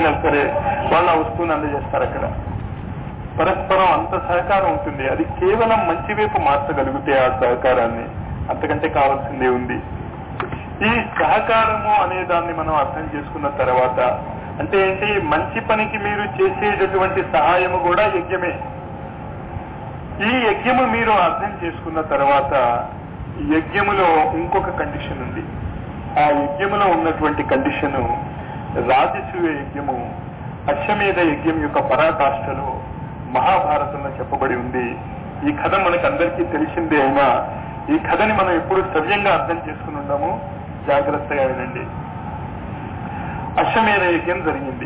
అయినా సరే వాళ్ళు ఆ వస్తువుని అందజేస్తారు అక్కడ పరస్పరం అంత సహకారం ఉంటుంది అది కేవలం మంచి వైపు మార్చగలిగితే ఆ సహకారాన్ని అంతకంటే కావాల్సిందే ఉంది ఈ సహకారము అనే దాన్ని మనం అర్థం చేసుకున్న తర్వాత అంటే ఏంటి మంచి పనికి మీరు చేసేటటువంటి సహాయము కూడా యజ్ఞమే ఈ యజ్ఞము మీరు అర్థం చేసుకున్న తర్వాత యజ్ఞములో ఇంకొక కండిషన్ ఉంది ఆ యజ్ఞములో ఉన్నటువంటి కండిషను రాజసూయ యజ్ఞము అశ్వమేధ యజ్ఞం యొక్క పరాకాష్ఠలో మహాభారతంలో చెప్పబడి ఉంది ఈ కథ మనకు అందరికీ తెలిసిందే అయినా ఈ కథని మనం ఎప్పుడు సవ్యంగా అర్థం చేసుకుని ఉన్నాము జాగ్రత్తగా వినండి అశ్వమేధ యజ్ఞం జరిగింది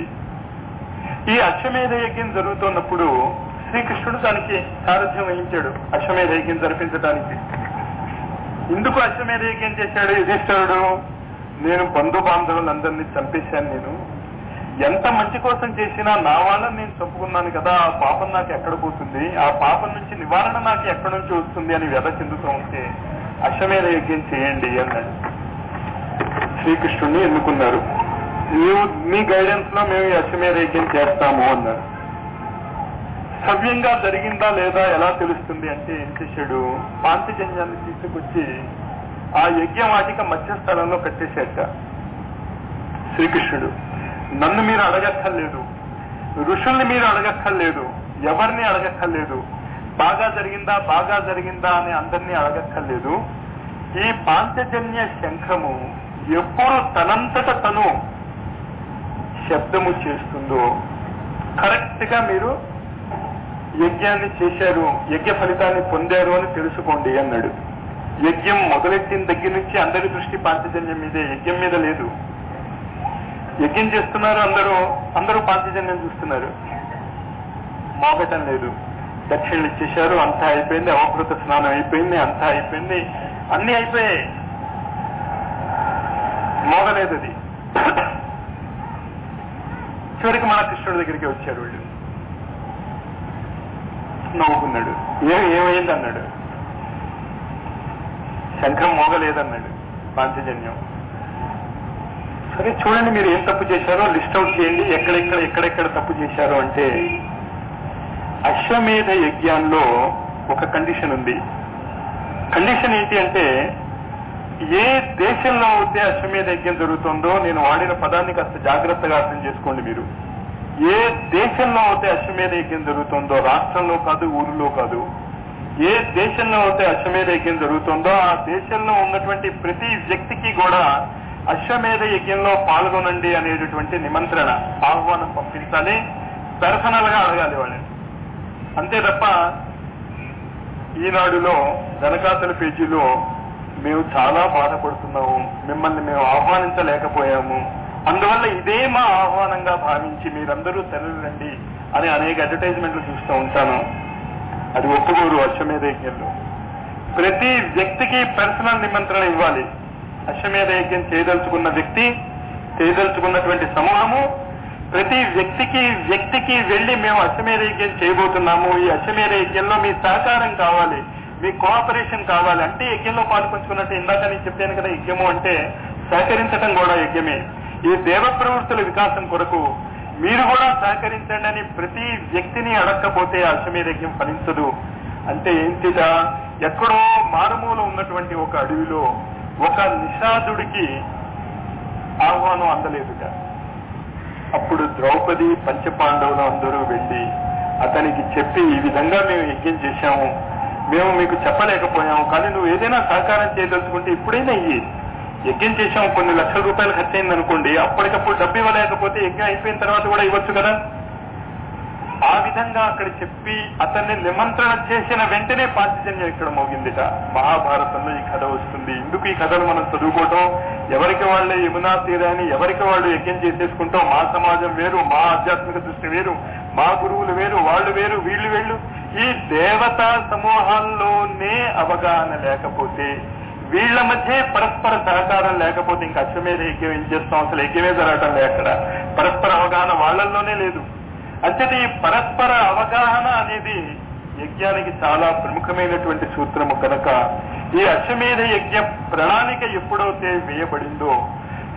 ఈ అశ్వమేధ యజ్ఞం జరుగుతున్నప్పుడు శ్రీకృష్ణుడు దానికి సారథ్యం వహించాడు అశ్వమేధ యజ్ఞం జరిపించడానికి ఎందుకు అశ్వమేధ యజ్ఞం చేశాడు యుధిష్ఠరుడు నేను బంధు బాంధవులందరినీ చంపేశాను నేను ఎంత మంచి కోసం చేసినా నా వాళ్ళని నేను చంపుకున్నాను కదా ఆ పాపం నాకు ఎక్కడ పోతుంది ఆ పాపం నుంచి నివారణ నాకు ఎక్కడి నుంచి వస్తుంది అని వ్యధ చెందుతూ ఉంటే అశ్వమేధ యజ్ఞం చేయండి అన్నాడు శ్రీకృష్ణుడిని ఎన్నుకున్నారు నీవు మీ గైడెన్స్ లో మేము ఈ అశ్వమేధ యజ్ఞం చేస్తాము అన్నారు సవ్యంగా జరిగిందా లేదా ఎలా తెలుస్తుంది అంటే ఏం చేశాడు పాంచజన్యాన్ని తీసుకొచ్చి ఆ యజ్ఞవాటిక మధ్య స్థలంలో కట్టేశాట శ్రీకృష్ణుడు నన్ను మీరు అడగక్కర్లేదు ఋషుల్ని మీరు అడగక్కర్లేదు ఎవరిని అడగక్కర్లేదు బాగా జరిగిందా బాగా జరిగిందా అని అందరినీ అడగక్కర్లేదు ఈ పాంచజన్య శంఖము ఎప్పుడు తనంతట తను శబ్దము చేస్తుందో కరెక్ట్ గా మీరు యజ్ఞాన్ని చేశారు యజ్ఞ ఫలితాన్ని పొందారు అని తెలుసుకోండి అన్నాడు యజ్ఞం మొదలెట్టిన దగ్గర నుంచి అందరి దృష్టి పాంచజన్యం మీదే యజ్ఞం మీద లేదు యజ్ఞం చేస్తున్నారు అందరూ అందరూ పాంచజన్యం చూస్తున్నారు మోగటం లేదు దక్షిణలు ఇచ్చేశారు అంతా అయిపోయింది అవకృత స్నానం అయిపోయింది అంతా అయిపోయింది అన్ని అయిపోయాయి మోగలేదు అది చివరికి మన కృష్ణుడి దగ్గరికి వచ్చారు వీళ్ళు నవ్వుకున్నాడు ఏ ఏమైంది అన్నాడు శంఖం మోగలేదన్నాడు పాంచజన్యం సరే చూడండి మీరు ఏం తప్పు చేశారో లిస్ట్ అవుట్ చేయండి ఎక్కడెక్కడ ఎక్కడెక్కడ తప్పు చేశారో అంటే అశ్వమేధ యజ్ఞాల్లో ఒక కండిషన్ ఉంది కండిషన్ ఏంటి అంటే ఏ దేశంలో అయితే అశ్వమేధ యజ్ఞం జరుగుతుందో నేను వాడిన పదాన్ని కాస్త జాగ్రత్తగా అర్థం చేసుకోండి మీరు ఏ దేశంలో అయితే అశ్వమేధ యజ్ఞం జరుగుతుందో రాష్ట్రంలో కాదు ఊరిలో కాదు ఏ దేశంలో అయితే అశ్వమేధ యజ్ఞం జరుగుతుందో ఆ దేశంలో ఉన్నటువంటి ప్రతి వ్యక్తికి కూడా అశ్వమేధ యజ్ఞంలో పాల్గొనండి అనేటటువంటి నిమంత్రణ ఆహ్వానం పంపించాలి పర్సనల్ గా అడగాలి వాళ్ళని అంతే తప్ప ఈనాడులో వెనకాతల పేజీలో మేము చాలా బాధపడుతున్నాము మిమ్మల్ని మేము ఆహ్వానించలేకపోయాము అందువల్ల ఇదే మా ఆహ్వానంగా భావించి మీరందరూ తరలిరండి అని అనేక అడ్వర్టైజ్మెంట్లు చూస్తూ ఉంటాను అది ఒప్పుకోరు అశ్వమేధ యజ్ఞంలో ప్రతి వ్యక్తికి పర్సనల్ నిమంత్రణ ఇవ్వాలి అశ్వమేధ యజ్ఞం చేయదలుచుకున్న వ్యక్తి చేయదలుచుకున్నటువంటి సమూహము ప్రతి వ్యక్తికి వ్యక్తికి వెళ్లి మేము అశ్వమేధ యజ్ఞం చేయబోతున్నాము ఈ అశ్వమేధ యజ్ఞంలో మీ సహకారం కావాలి మీ కోఆపరేషన్ కావాలి అంటే యజ్ఞంలో పాల్పంచుకున్నట్టు ఇందాక నేను చెప్పాను కదా యజ్ఞము అంటే సహకరించడం కూడా యజ్ఞమే ఈ దేవ ప్రవృత్తుల వికాసం కొరకు మీరు కూడా సహకరించండి అని ప్రతి వ్యక్తిని అడగకపోతే అశ్వమేధ యజ్ఞం ఫలించదు అంటే ఏంటిదా ఎక్కడో మారుమూల ఉన్నటువంటి ఒక అడవిలో ఒక నిషాదుడికి ఆహ్వానం అందలేదుట అప్పుడు ద్రౌపది పంచపాండవులు అందరూ వెళ్లి అతనికి చెప్పి ఈ విధంగా మేము యజ్ఞం చేశాము మేము మీకు చెప్పలేకపోయాము కానీ నువ్వు ఏదైనా సహకారం చేయదలుచుకుంటే ఇప్పుడైనా ఇయ్యి యజ్ఞం చేశాము కొన్ని లక్షల రూపాయలు ఖర్చు అయింది అనుకోండి అప్పటికప్పుడు డబ్బు ఇవ్వలేకపోతే యజ్ఞం అయిపోయిన తర్వాత కూడా ఇవ్వచ్చు కదా ఆ విధంగా అక్కడ చెప్పి అతన్ని నిమంత్రణ చేసిన వెంటనే పాంచజన్యం ఇక్కడ మోగిందిట మహాభారతంలో ఈ కథ వస్తుంది ఇందుకు ఈ కథలు మనం చదువుకోవటం ఎవరికి వాళ్ళే యమునా తీరాన్ని ఎవరికి వాళ్ళు యజ్ఞం చేసేసుకుంటాం మా సమాజం వేరు మా ఆధ్యాత్మిక దృష్టి వేరు మా గురువులు వేరు వాళ్ళు వేరు వీళ్ళు వేళ్ళు ఈ దేవతా సమూహాల్లోనే అవగాహన లేకపోతే వీళ్ల మధ్య పరస్పర సహకారం లేకపోతే ఇంకా అశ్వమేధ యజ్ఞం ఏం చేస్తాం అసలు యజ్ఞమే జరగటం లేక పరస్పర అవగాహన వాళ్ళల్లోనే లేదు అంటే ఈ పరస్పర అవగాహన అనేది యజ్ఞానికి చాలా ప్రముఖమైనటువంటి సూత్రము కనుక ఈ అశ్వమేధ యజ్ఞ ప్రణాళిక ఎప్పుడైతే వేయబడిందో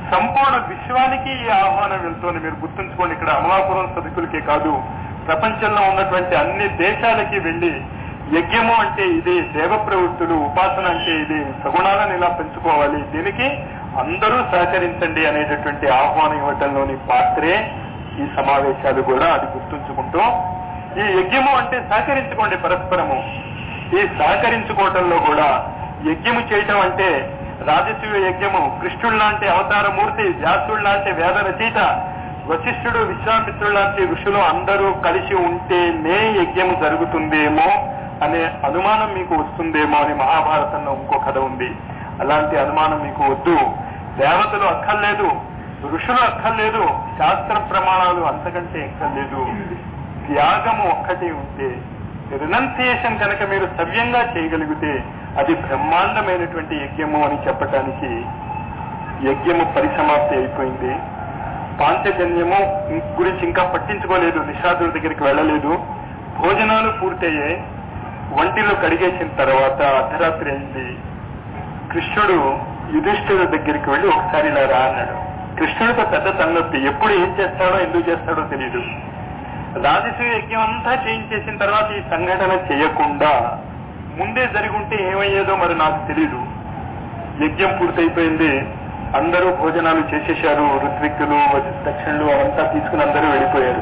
సంపూర్ణ విశ్వానికి ఈ ఆహ్వానం వెళ్తోంది మీరు గుర్తుంచుకోండి ఇక్కడ అమలాపురం సదుకులకే కాదు ప్రపంచంలో ఉన్నటువంటి అన్ని దేశాలకి వెళ్లి యజ్ఞము అంటే ఇది దేవ ప్రవృత్తులు ఉపాసన అంటే ఇది సగుణాలను ఇలా పెంచుకోవాలి దీనికి అందరూ సహకరించండి అనేటటువంటి ఆహ్వానం ఇవ్వటంలోని పాత్రే ఈ సమావేశాలు కూడా అది గుర్తుంచుకుంటూ ఈ యజ్ఞము అంటే సహకరించుకోండి పరస్పరము ఈ సహకరించుకోవటంలో కూడా యజ్ఞము చేయటం అంటే రాజసూయ యజ్ఞము కృష్ణుడు లాంటి అవతార మూర్తి వ్యాసుడు లాంటి వేద రచయిత వశిష్ఠుడు విశ్వామిత్రుడు లాంటి ఋషులు అందరూ కలిసి ఉంటేనే యజ్ఞము జరుగుతుందేమో అనే అనుమానం మీకు వస్తుందేమో అని మహాభారతంలో ఇంకో కథ ఉంది అలాంటి అనుమానం మీకు వద్దు దేవతలు అక్కర్లేదు ఋషులు అక్కర్లేదు శాస్త్ర ప్రమాణాలు అంతకంటే ఎక్కర్లేదు త్యాగము ఒక్కటి ఉంటే రినన్సియేషన్ కనుక మీరు సవ్యంగా చేయగలిగితే అది బ్రహ్మాండమైనటువంటి యజ్ఞము అని చెప్పటానికి యజ్ఞము పరిసమాప్తి అయిపోయింది పాంచజన్యము గురించి ఇంకా పట్టించుకోలేదు నిషాదుల దగ్గరికి వెళ్ళలేదు భోజనాలు పూర్తయ్యాయి వంటిలో కడిగేసిన తర్వాత అర్ధరాత్రి అయింది కృష్ణుడు యుధిష్ఠుడు దగ్గరికి వెళ్ళి ఒకసారి ఇలా రా అన్నాడు కృష్ణుడితో పెద్ద తలనొప్పి ఎప్పుడు ఏం చేస్తాడో ఎందుకు చేస్తాడో తెలియదు రాజసూయ యజ్ఞం అంతా చేయించేసిన తర్వాత ఈ సంఘటన చేయకుండా ముందే జరిగి ఉంటే ఏమయ్యేదో మరి నాకు తెలీదు యజ్ఞం పూర్తయిపోయింది అందరూ భోజనాలు చేసేశారు ఋత్విక్కులు దక్షిణలు అవంతా తీసుకుని అందరూ వెళ్ళిపోయారు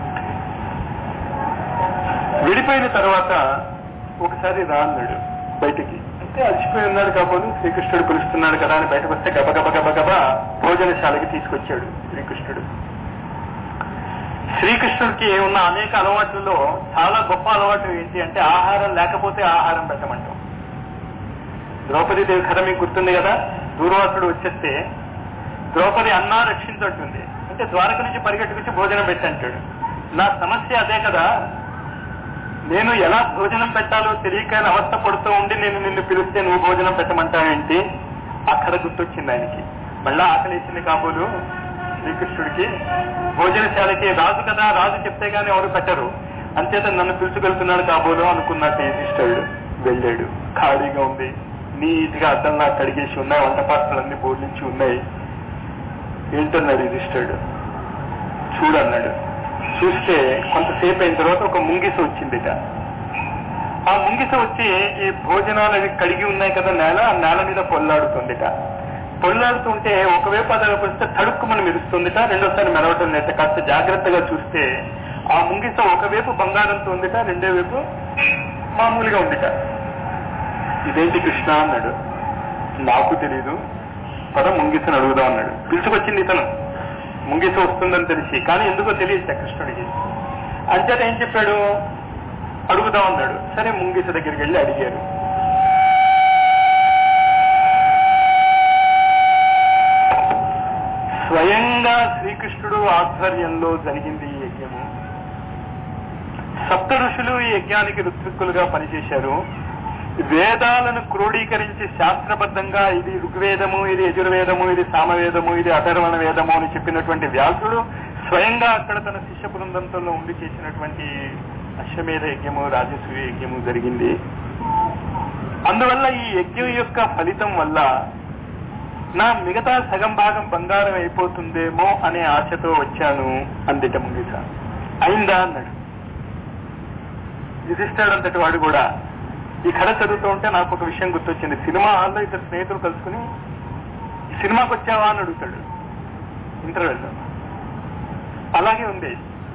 వెళ్ళిపోయిన తర్వాత ఒకసారి రా అన్నాడు బయటికి అంటే అలసిపోయి ఉన్నాడు కాబోలు శ్రీకృష్ణుడు పిలుస్తున్నాడు కదా అని బయటకు వస్తే గబ గబ గబ గబ భోజనశాలకి తీసుకొచ్చాడు శ్రీకృష్ణుడు శ్రీకృష్ణుడికి ఉన్న అనేక అలవాట్లలో చాలా గొప్ప అలవాటు ఏంటి అంటే ఆహారం లేకపోతే ఆహారం పెట్టమంటాం ద్రౌపది దేవి కథ మీకు గుర్తుంది కదా దూర్వాసుడు వచ్చేస్తే ద్రౌపది అన్నా రక్షించట్టుంది అంటే ద్వారక నుంచి పరిగెట్టుకొచ్చి భోజనం పెట్టంటాడు నా సమస్య అదే కదా నేను ఎలా భోజనం పెట్టాలో తెలియక అవస్థ పడుతూ ఉండి నేను నిన్ను పిలిస్తే నువ్వు భోజనం పెట్టమంటావేంటి అక్కడ గుర్తొచ్చింది ఆయనకి మళ్ళా ఆకలేసింది కాబోలు శ్రీకృష్ణుడికి భోజనశాలకి రాజు కదా రాజు చెప్తే గానీ ఎవరు పెట్టరు అంచేత నన్ను పిలుచుకెళ్తున్నాడు కాబోలు అనుకున్నట్టు యుధిష్ఠుడు వెళ్ళాడు ఖాళీగా ఉంది నీట్గా అద్దంలా కడిగేసి ఉన్నాయి వంట పాత్రలన్నీ బోర్లించి ఉన్నాయి ఏంటన్నాడు యుధిష్ఠుడు చూడన్నాడు చూస్తే కొంతసేపు అయిన తర్వాత ఒక ముంగిస వచ్చిందిట ఆ ముంగిస వచ్చి ఈ భోజనాలు అవి కడిగి ఉన్నాయి కదా నేల ఆ నేల మీద పొల్లాడుతుందిట పొల్లాడుతుంటే ఒకవైపు అది వస్తే తడుక్కుమని మెరుస్తుందిట రెండోసారి మెరవటం లేట కాస్త జాగ్రత్తగా చూస్తే ఆ ముంగిస ఒకవైపు బంగారంతో ఉందిట రెండో వైపు మామూలుగా ఉందిట ఇదేంటి కృష్ణ అన్నాడు నాకు తెలీదు పద ముంగిసను అడుగుదాం అన్నాడు పిలుచుకొచ్చింది ఇతను ముంగిస వస్తుందని తెలిసి కానీ ఎందుకో తెలియదు కృష్ణుడికి అంచేత ఏం చెప్పాడు అడుగుదాం అన్నాడు సరే ముంగిస దగ్గరికి వెళ్ళి అడిగారు స్వయంగా శ్రీకృష్ణుడు ఆధ్వర్యంలో జరిగింది ఈ యజ్ఞము సప్త ఋషులు ఈ యజ్ఞానికి ఋత్విక్కులుగా పనిచేశారు వేదాలను క్రోడీకరించి శాస్త్రబద్ధంగా ఇది ఋగ్వేదము ఇది యజుర్వేదము ఇది సామవేదము ఇది అధర్వణ వేదము అని చెప్పినటువంటి వ్యాసుడు స్వయంగా అక్కడ తన శిష్య బృందంతో ఉండి చేసినటువంటి అశ్వమేధ యజ్ఞము రాజసూయ యజ్ఞము జరిగింది అందువల్ల ఈ యజ్ఞం యొక్క ఫలితం వల్ల నా మిగతా సగం భాగం బంగారం అయిపోతుందేమో అనే ఆశతో వచ్చాను అందిట ముంగిస అయిందా అన్నాడు యుధిష్ఠాడంతటి వాడు కూడా ఈ కథ చదువుతూ ఉంటే నాకు ఒక విషయం గుర్తొచ్చింది సినిమా హాల్లో ఇద్దరు స్నేహితులు కలుసుకుని సినిమాకి వచ్చావా అని అడుగుతాడు ఇంటర్వెల్ అలాగే ఉంది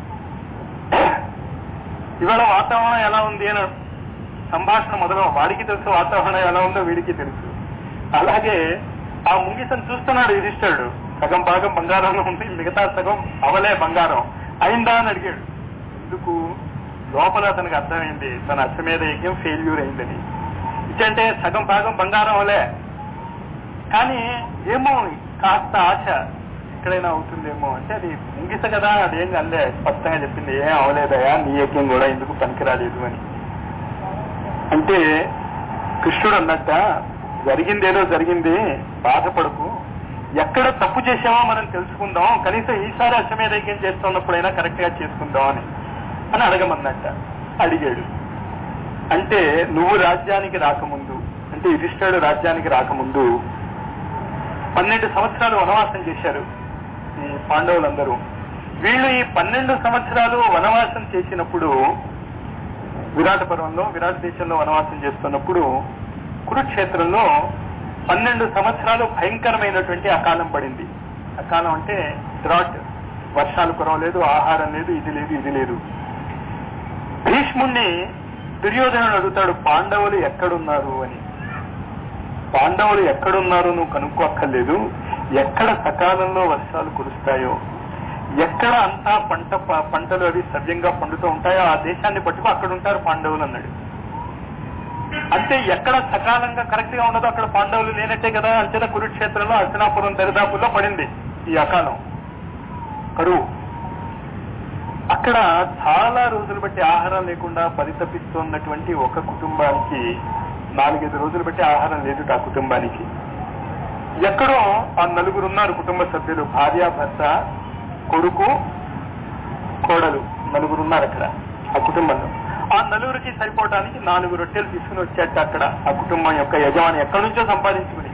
ఇవాళ వాతావరణం ఎలా ఉంది అని సంభాషణ మొదలు వాడికి తెలుసు వాతావరణం ఎలా ఉందో వీడికి తెలుసు అలాగే ఆ ముంగిసను చూస్తున్నాడు యుధిష్ఠుడు సగం భాగం బంగారంలో ఉంది మిగతా సగం అవలే బంగారం అయిందా అని అడిగాడు ఎందుకు లోపల అతనికి అర్థమైంది తన అశ్వమేధ యజ్ఞం ఫెయిల్యూర్ అయిందని ఇచ్చంటే సగం భాగం బంగారం అవలే కానీ ఏమో కాస్త ఆశ ఎక్కడైనా అవుతుందేమో అంటే అది ముంగిస కదా అదేం అందే స్పష్టంగా చెప్పింది ఏం అవలేదయా నీ యజ్ఞం కూడా ఎందుకు పనికిరాలేదు అని అంటే కృష్ణుడు అన్నట్ట జరిగిందేదో జరిగింది బాధపడకు ఎక్కడ తప్పు చేసామో మనం తెలుసుకుందాం కనీసం ఈసారి అశ్వమేధ యజ్ఞం చేస్తున్నప్పుడైనా కరెక్ట్ గా చేసుకుందాం అని అని అడగమన్నట్ట అడిగాడు అంటే నువ్వు రాజ్యానికి రాకముందు అంటే యుధిష్ఠుడు రాజ్యానికి రాకముందు పన్నెండు సంవత్సరాలు వనవాసం చేశారు ఈ పాండవులందరూ వీళ్ళు ఈ పన్నెండు సంవత్సరాలు వనవాసం చేసినప్పుడు విరాట పర్వంలో విరాట దేశంలో వనవాసం చేస్తున్నప్పుడు కురుక్షేత్రంలో పన్నెండు సంవత్సరాలు భయంకరమైనటువంటి అకాలం పడింది అకాలం అంటే డ్రాట్ వర్షాలు కురవలేదు ఆహారం లేదు ఇది లేదు ఇది లేదు భీష్ముణ్ణి దుర్యోధనుడు అడుగుతాడు పాండవులు ఎక్కడున్నారు అని పాండవులు ఎక్కడున్నారు నువ్వు కనుక్కోక్కర్లేదు ఎక్కడ సకాలంలో వర్షాలు కురుస్తాయో ఎక్కడ అంతా పంట ప- పంటలు అవి సవ్యంగా పండుతూ ఉంటాయో ఆ దేశాన్ని పట్టుకు అక్కడ ఉంటారు పాండవులు అన్నాడు అంటే ఎక్కడ సకాలంగా కరెక్ట్ గా ఉన్నదో అక్కడ పాండవులు లేనట్టే కదా అంచనా కురుక్షేత్రంలో అర్చనాపురం దరిదాపుల్లో పడింది ఈ అకాలం కరువు అక్కడ చాలా రోజులు బట్టి ఆహారం లేకుండా పరితపిస్తున్నటువంటి ఒక కుటుంబానికి నాలుగైదు రోజులు బట్టి ఆహారం లేదు ఆ కుటుంబానికి ఎక్కడో ఆ నలుగురు ఉన్నారు కుటుంబ సభ్యులు భార్య భర్త కొడుకు కోడలు నలుగురు ఉన్నారు అక్కడ ఆ కుటుంబంలో ఆ నలుగురికి సరిపోవడానికి నాలుగు రొట్టెలు తీసుకుని వచ్చాట అక్కడ ఆ కుటుంబం యొక్క యజమాని ఎక్కడి నుంచో సంపాదించుకుని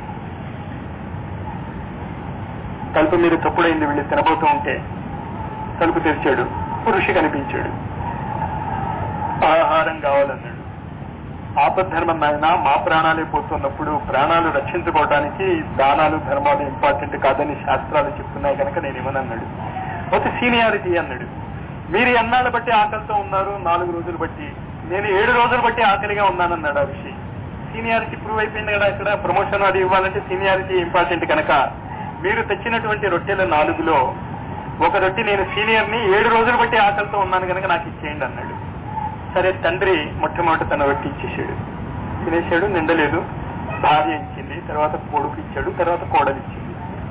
తలుపు మీద తప్పుడైంది వీళ్ళు తినబోతూ ఉంటే తలుపు తెరిచాడు ఋషి కనిపించాడు ఆహారం కావాలన్నాడు ఆపద్ధర్మం నాయన మా ప్రాణాలే పోతున్నప్పుడు ప్రాణాలు రక్షించుకోవడానికి దానాలు ధర్మాలు ఇంపార్టెంట్ కాదని శాస్త్రాలు చెప్తున్నాయి కనుక నేను ఇవ్వనన్నాడు ఒక సీనియారిటీ అన్నాడు మీరు ఎన్నాళ్ళు బట్టి ఆకలితో ఉన్నారు నాలుగు రోజులు బట్టి నేను ఏడు రోజులు బట్టి ఆకలిగా ఉన్నానన్నాడు ఆ ఋషి సీనియారిటీ ప్రూవ్ అయిపోయింది కదా ఇక్కడ ప్రమోషన్ అది ఇవ్వాలంటే సీనియారిటీ ఇంపార్టెంట్ కనుక మీరు తెచ్చినటువంటి రొట్టెల నాలుగులో ఒక రొట్టె నేను సీనియర్ని ఏడు రోజులు బట్టి ఆకలితో ఉన్నాను కనుక నాకు ఇచ్చేయండి అన్నాడు సరే తండ్రి మొట్టమొదటి తన రొట్టె ఇచ్చేసాడు తినేశాడు నిండలేదు భార్య ఇచ్చింది తర్వాత కొడుకు ఇచ్చాడు తర్వాత కోడలు ఇచ్చింది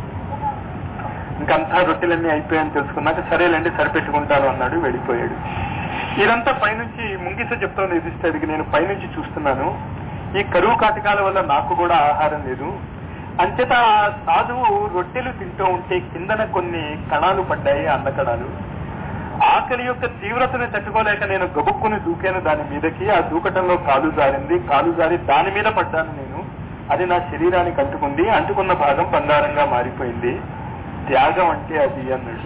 ఇంకంతా రొట్టెలన్నీ అయిపోయాయని తెలుసుకున్నాక సరేలేండి సరిపెట్టుకుంటాను అన్నాడు వెళ్ళిపోయాడు ఇదంతా పైనుంచి ముంగిస చెప్తోంది యుధిష్ఠిరికి నేను పైనుంచి చూస్తున్నాను ఈ కరువు కాటకాల వల్ల నాకు కూడా ఆహారం లేదు అంచేత ఆ సాధువు రొట్టెలు తింటూ ఉంటే కిందన కొన్ని కణాలు పడ్డాయి అన్నకణాలు ఆకలి యొక్క తీవ్రతను తట్టుకోలేక నేను గబుక్కుని దూకాను దాని మీదకి ఆ దూకటంలో కాలు జారింది కాలు జారి దాని మీద పడ్డాను నేను అది నా శరీరానికి అంటుకుంది అంటుకున్న భాగం బంగారంగా మారిపోయింది త్యాగం అంటే అది అన్నాడు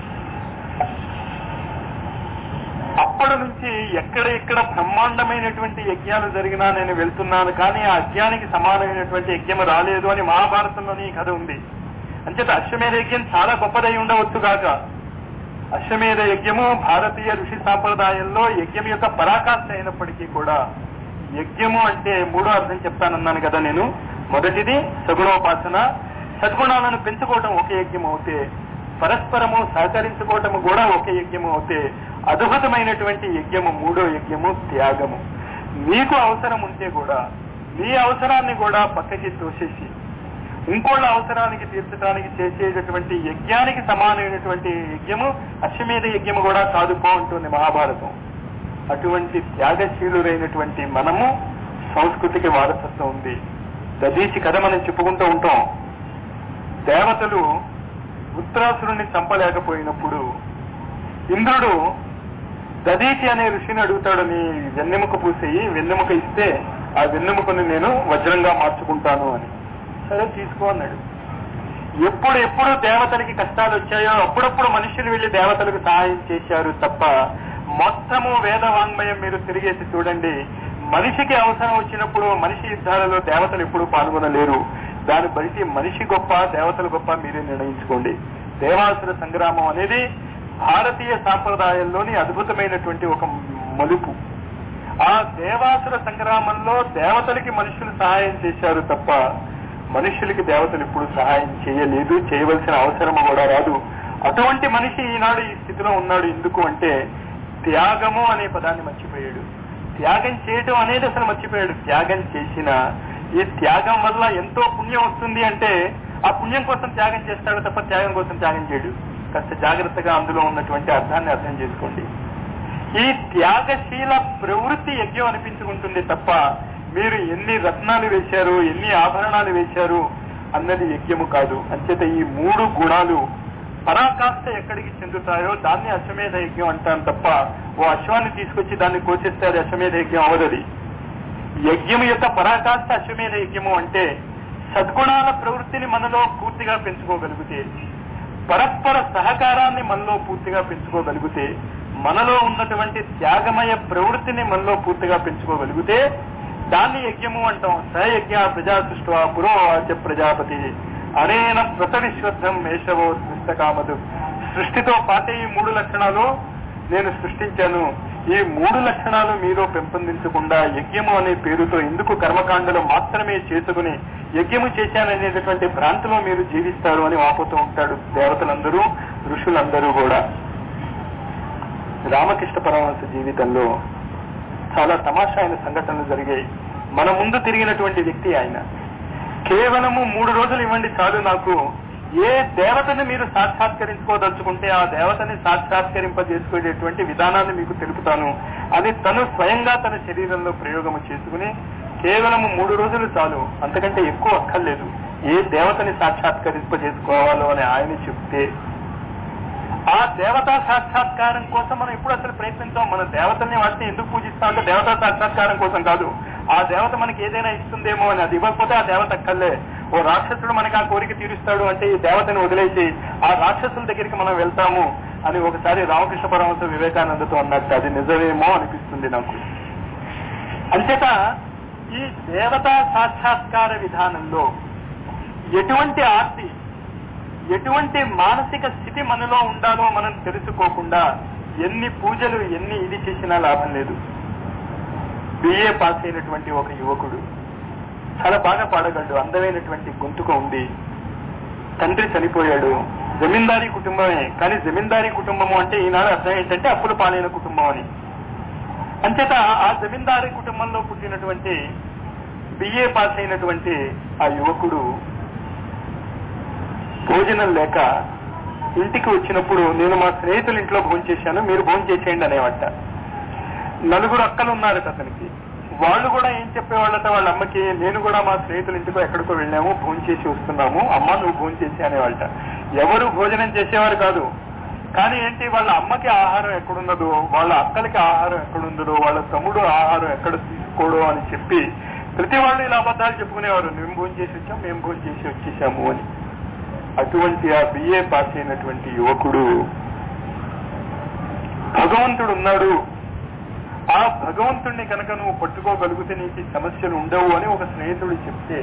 అప్పటి నుంచి ఎక్కడ ఎక్కడ బ్రహ్మాండమైనటువంటి యజ్ఞాలు జరిగినా నేను వెళ్తున్నాను కానీ ఆ యజ్ఞానికి సమానమైనటువంటి యజ్ఞం రాలేదు అని మహాభారతంలోని ఈ కథ ఉంది అంచేత అశ్వమేధ యజ్ఞం చాలా గొప్పదై ఉండవచ్చు కాక అశ్వమేధ యజ్ఞము భారతీయ ఋషి సాంప్రదాయంలో యజ్ఞం యొక్క పరాకాష్ఠ అయినప్పటికీ కూడా యజ్ఞము అంటే మూడో అర్థం చెప్తానన్నాను కదా నేను మొదటిది సగుణోపాసన సద్గుణాలను పెంచుకోవటం ఒక యజ్ఞం అవుతే పరస్పరము సహకరించుకోవటము కూడా ఒక యజ్ఞము అవుతే అద్భుతమైనటువంటి యజ్ఞము మూడో యజ్ఞము త్యాగము మీకు అవసరం ఉంటే కూడా మీ అవసరాన్ని కూడా పక్కకి తోసేసి ఇంకోళ్ళ అవసరానికి తీర్చడానికి చేసేటటువంటి యజ్ఞానికి సమానమైనటువంటి యజ్ఞము అశ్వమేధ యజ్ఞము కూడా కాదు పో అంటుంది మహాభారతం అటువంటి త్యాగశీలురైనటువంటి మనము సంస్కృతికి వారసత్వం ఉంది దదీచి కథ మనం చెప్పుకుంటూ ఉంటాం దేవతలు ఉత్తరాసురుణ్ణి చంపలేకపోయినప్పుడు ఇంద్రుడు దదీచి అనే ఋషిని అడుగుతాడు నీ వెన్నెముక పూసేయి వెన్నెముక ఇస్తే ఆ వెన్నెముకని నేను వజ్రంగా మార్చుకుంటాను అని సరే తీసుకో అన్నాడు ఎప్పుడు ఎప్పుడు దేవతలకి కష్టాలు వచ్చాయో అప్పుడప్పుడు మనుషులు వెళ్లి దేవతలకు సహాయం చేశారు తప్ప మొత్తము వేద వాంగ్మయం మీరు తిరిగేసి చూడండి మనిషికి అవసరం వచ్చినప్పుడు మనిషి యుద్ధాలలో దేవతలు ఎప్పుడు పాల్గొనలేరు దాన్ని బట్టి మనిషి గొప్ప దేవతలు గొప్ప మీరే నిర్ణయించుకోండి దేవాసుర సంగ్రామం అనేది భారతీయ సాంప్రదాయంలోని అద్భుతమైనటువంటి ఒక మలుపు ఆ దేవాసుర సంగ్రామంలో దేవతలకి మనుషులు సహాయం చేశారు తప్ప మనుషులకి దేవతలు ఇప్పుడు సహాయం చేయలేదు చేయవలసిన అవసరం కూడా రాదు అటువంటి మనిషి ఈనాడు ఈ స్థితిలో ఉన్నాడు ఎందుకు అంటే త్యాగము అనే పదాన్ని మర్చిపోయాడు త్యాగం చేయటం అనేది అసలు మర్చిపోయాడు త్యాగం చేసిన ఈ త్యాగం వల్ల ఎంతో పుణ్యం వస్తుంది అంటే ఆ పుణ్యం కోసం త్యాగం చేస్తాడు తప్ప త్యాగం కోసం త్యాగం చేయడు కాస్త జాగ్రత్తగా అందులో ఉన్నటువంటి అర్థాన్ని అర్థం చేసుకోండి ఈ త్యాగశీల ప్రవృత్తి యజ్ఞం అనిపించుకుంటుంది తప్ప మీరు ఎన్ని రత్నాలు వేశారు ఎన్ని ఆభరణాలు వేశారు అన్నది యజ్ఞము కాదు అంచేత ఈ మూడు గుణాలు పరాకాష్ట ఎక్కడికి చెందుతాయో దాన్ని అశ్వమేధ యజ్ఞం అంటాను తప్ప ఓ అశ్వాన్ని తీసుకొచ్చి దాన్ని కోసేస్తే అది అశ్వమేధ యజ్ఞం అవదది యజ్ఞం యొక్క పరాకాష్ట అశ్వమేధ యజ్ఞము అంటే సద్గుణాల ప్రవృత్తిని మనలో పూర్తిగా పెంచుకోగలిగితే పరస్పర సహకారాన్ని మనలో పూర్తిగా పెంచుకోగలిగితే మనలో ఉన్నటువంటి త్యాగమయ ప్రవృత్తిని మనలో పూర్తిగా పెంచుకోగలిగితే దాన్ని యజ్ఞము అంటాం సయజ్ఞ ప్రజా సృష్టి పురోవాచ ప్రజాపతి అనేన వ్రత విశ్వద్ధం మేషవో కామదు సృష్టితో పాటే ఈ మూడు లక్షణాలు నేను సృష్టించాను ఈ మూడు లక్షణాలు మీలో పెంపొందించకుండా యజ్ఞము అనే పేరుతో ఎందుకు కర్మకాండలు మాత్రమే చేసుకుని యజ్ఞము చేశాననేటటువంటి భ్రాంతిలో మీరు జీవిస్తారు అని వాపోతూ ఉంటాడు దేవతలందరూ ఋషులందరూ కూడా రామకృష్ణ పరమహంస జీవితంలో చాలా తమాషా అయిన సంఘటనలు జరిగాయి మన ముందు తిరిగినటువంటి వ్యక్తి ఆయన కేవలము మూడు రోజులు ఇవ్వండి చాలు నాకు ఏ దేవతని మీరు సాక్షాత్కరించుకోదలుచుకుంటే ఆ దేవతని సాక్షాత్కరింపజేసుకునేటువంటి విధానాన్ని మీకు తెలుపుతాను అని తను స్వయంగా తన శరీరంలో ప్రయోగము చేసుకుని కేవలము మూడు రోజులు చాలు అంతకంటే ఎక్కువ అక్కర్లేదు ఏ దేవతని సాక్షాత్కరింపజేసుకోవాలో అని ఆయన చెప్తే ఆ దేవతా సాక్షాత్కారం కోసం మనం ఎప్పుడు అసలు ప్రయత్నించాం మన దేవతల్ని వాటిని ఎందుకు పూజిస్తాం అంటే దేవతా సాక్షాత్కారం కోసం కాదు ఆ దేవత మనకి ఏదైనా ఇస్తుందేమో అని అది ఇవ్వకపోతే ఆ దేవత అక్కర్లే ఓ రాక్షసుడు మనకి ఆ కోరిక తీరుస్తాడు అంటే ఈ దేవతని వదిలేసి ఆ రాక్షసుల దగ్గరికి మనం వెళ్తాము అని ఒకసారి రామకృష్ణ పరమహంస వివేకానందతో అన్నట్టు అది నిజమేమో అనిపిస్తుంది నాకు అంచేత ఈ దేవతా సాక్షాత్కార విధానంలో ఎటువంటి ఆర్తి ఎటువంటి మానసిక స్థితి మనలో ఉండాలో మనం తెలుసుకోకుండా ఎన్ని పూజలు ఎన్ని ఇది చేసినా లాభం లేదు బిఏ పాస్ అయినటువంటి ఒక యువకుడు చాలా బాగా పాడగలడు అందమైనటువంటి గొంతుక ఉంది తండ్రి చనిపోయాడు జమీందారీ కుటుంబమే కానీ జమీందారీ కుటుంబము అంటే ఈనాడు అర్థం ఏంటంటే అప్పుల పాలైన కుటుంబం అని అంచేత ఆ జమీందారీ కుటుంబంలో పుట్టినటువంటి బిఏ పాస్ అయినటువంటి ఆ యువకుడు భోజనం లేక ఇంటికి వచ్చినప్పుడు నేను మా స్నేహితుల ఇంట్లో భోజనం చేశాను మీరు భోజనం చేసేయండి అనేవట నలుగురు అక్కలు ఉన్నారట అతనికి వాళ్ళు కూడా ఏం చెప్పేవాళ్ళట వాళ్ళ అమ్మకి నేను కూడా మా స్నేహితుల ఇంటికో ఎక్కడికో వెళ్ళాము భోజనం చేసి వస్తున్నాము అమ్మ నువ్వు భోజనం చేసి అనేవాళ్ళట ఎవరు భోజనం చేసేవారు కాదు కానీ ఏంటి వాళ్ళ అమ్మకి ఆహారం ఎక్కడున్నదో వాళ్ళ అక్కలకి ఆహారం ఎక్కడుందో వాళ్ళ తమ్ముడు ఆహారం ఎక్కడ తీసుకోడో అని చెప్పి ప్రతి వాళ్ళు ఇలా అబద్ధాలు చెప్పుకునేవారు మేము భోజనం చేసి వచ్చాం మేము భోజనం చేసి వచ్చేసాము అని అటువంటి ఆ బిఏ పాస్ అయినటువంటి యువకుడు భగవంతుడు ఉన్నాడు ఆ భగవంతుడిని కనుక నువ్వు పట్టుకోగలిగితే నీకు ఈ సమస్యలు ఉండవు అని ఒక స్నేహితుడు చెప్తే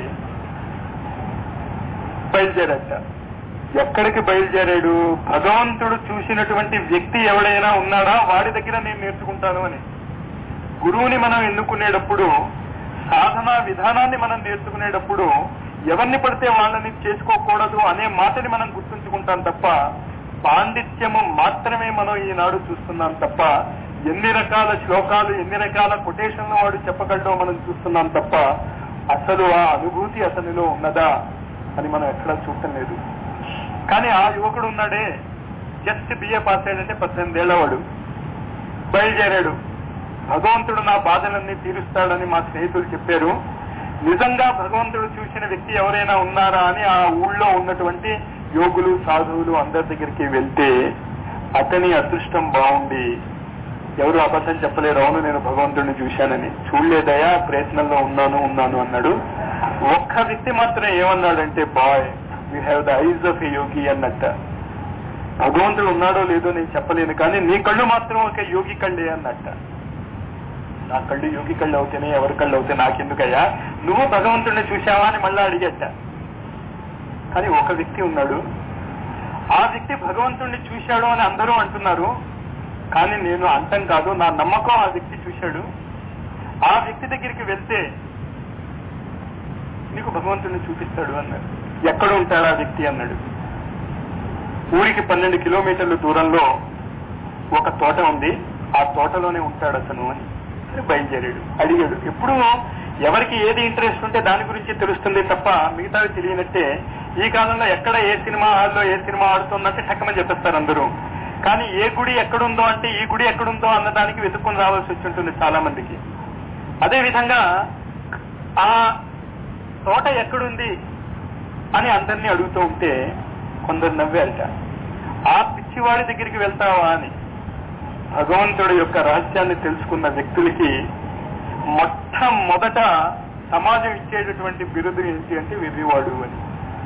బయలుదేరట ఎక్కడికి బయలుదేరాడు భగవంతుడు చూసినటువంటి వ్యక్తి ఎవడైనా ఉన్నాడా వాడి దగ్గర నేను నేర్చుకుంటాను అని గురువుని మనం ఎన్నుకునేటప్పుడు సాధనా విధానాన్ని మనం నేర్చుకునేటప్పుడు ఎవరిని పడితే వాళ్ళని చేసుకోకూడదు అనే మాటని మనం గుర్తుంచుకుంటాం తప్ప పాండిత్యము మాత్రమే మనం ఈనాడు చూస్తున్నాం తప్ప ఎన్ని రకాల శ్లోకాలు ఎన్ని రకాల కొటేషన్లు వాడు చెప్పగలడో మనం చూస్తున్నాం తప్ప అసలు ఆ అనుభూతి అతనిలో ఉన్నదా అని మనం ఎక్కడా చూడటం లేదు కానీ ఆ యువకుడు ఉన్నాడే జస్ట్ బిఏ పాస్ అయ్యాడంటే పద్దెనిమిదేళ్ల వాడు బయలుదేరాడు భగవంతుడు నా బాధలన్నీ తీరుస్తాడని మా స్నేహితులు చెప్పారు నిజంగా భగవంతుడు చూసిన వ్యక్తి ఎవరైనా ఉన్నారా అని ఆ ఊళ్ళో ఉన్నటువంటి యోగులు సాధువులు అందరి దగ్గరికి వెళ్తే అతని అదృష్టం బాగుండి ఎవరు అబద్ధం చెప్పలేరు అవును నేను భగవంతుడిని చూశానని చూడలేదయా ప్రయత్నంలో ఉన్నాను ఉన్నాను అన్నాడు ఒక్క వ్యక్తి మాత్రం ఏమన్నాడంటే boy you have the eyes of a yogi అన్నట్ట భగవంతుడు ఉన్నాడో లేదో నేను చెప్పలేను కానీ నీ కళ్ళు మాత్రం ఒక యోగి కళ్ళే అన్నట్ట నా కళ్ళు యోగి కళ్ళు అవుతేనే ఎవరి కళ్ళు అవుతే నాకెందుకయ్యా నువ్వు భగవంతుడిని చూశావా అని మళ్ళా అడిగట కానీ ఒక వ్యక్తి ఉన్నాడు ఆ వ్యక్తి భగవంతుడిని చూశాడు అని అందరూ అంటున్నారు కానీ నేను అంటం కాదు నా నమ్మకం ఆ వ్యక్తి చూశాడు ఆ వ్యక్తి దగ్గరికి వెళ్తే నీకు భగవంతుడిని చూపిస్తాడు అన్నాడు ఎక్కడ ఉంటాడు ఆ వ్యక్తి అన్నాడు ఊరికి పన్నెండు కిలోమీటర్ల దూరంలో ఒక తోట ఉంది ఆ తోటలోనే ఉంటాడు అతను అని సరే బయలుదేరాడు అడిగాడు ఎప్పుడు ఎవరికి ఏది ఇంట్రెస్ట్ ఉంటే దాని గురించి తెలుస్తుంది తప్ప మిగతావి తెలియనట్టే ఈ కాలంలో ఎక్కడ ఏ సినిమా హాల్లో ఏ సినిమా ఆడుతుందంటే టక్కమని చెప్పేస్తారు అందరూ కానీ ఏ గుడి ఎక్కడుందో అంటే ఈ గుడి ఎక్కడుందో అన్న దానికి వెతుక్కుని రావాల్సి వచ్చి ఉంటుంది చాలా మందికి అదే విధంగా ఆ తోట ఎక్కడుంది అని అందరినీ అడుగుతూ ఉంటే కొందరు నవ్వారట ఆ పిచ్చివాడి దగ్గరికి వెళ్తావా అని భగవంతుడి యొక్క రహస్యాన్ని తెలుసుకున్న వ్యక్తులకి మొట్టమొదట సమాజం ఇచ్చేటటువంటి బిరుదు ఏంటి అంటే వెర్రివాడు అని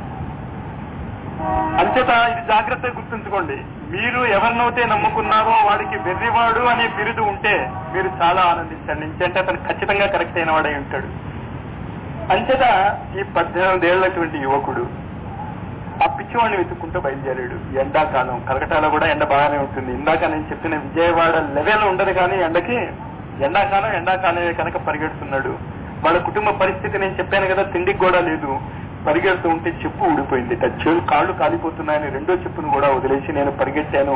అంచేత ఇది జాగ్రత్తగా గుర్తుంచుకోండి మీరు ఎవరినైతే నమ్ముకున్నారో వాడికి వెర్రివాడు అనే బిరుదు ఉంటే మీరు చాలా ఆనందించండి ఎందుకంటే అతను ఖచ్చితంగా కరెక్ట్ అయిన వాడై ఉంటాడు అంచేత ఈ పద్దెనిమిది ఏళ్ళటువంటి యువకుడు ఆ పిచ్చివాడిని వెతుక్కుంటూ బయలుదేరాడు ఎండాకాలం కలకటాలో కూడా ఎండ బాగానే ఉంటుంది ఇందాక నేను చెప్పిన విజయవాడ లెవెల్ ఉండదు కానీ ఎండకి ఎండాకాలం ఎండాకాలమే కనుక పరిగెడుతున్నాడు వాళ్ళ కుటుంబ పరిస్థితి నేను చెప్పాను కదా తిండికి కూడా లేదు పరిగెడుతూ ఉంటే చెప్పు ఊడిపోయింది చెవులు కాళ్ళు కాలిపోతున్నాయని రెండో చెప్పును కూడా వదిలేసి నేను పరిగెట్టాను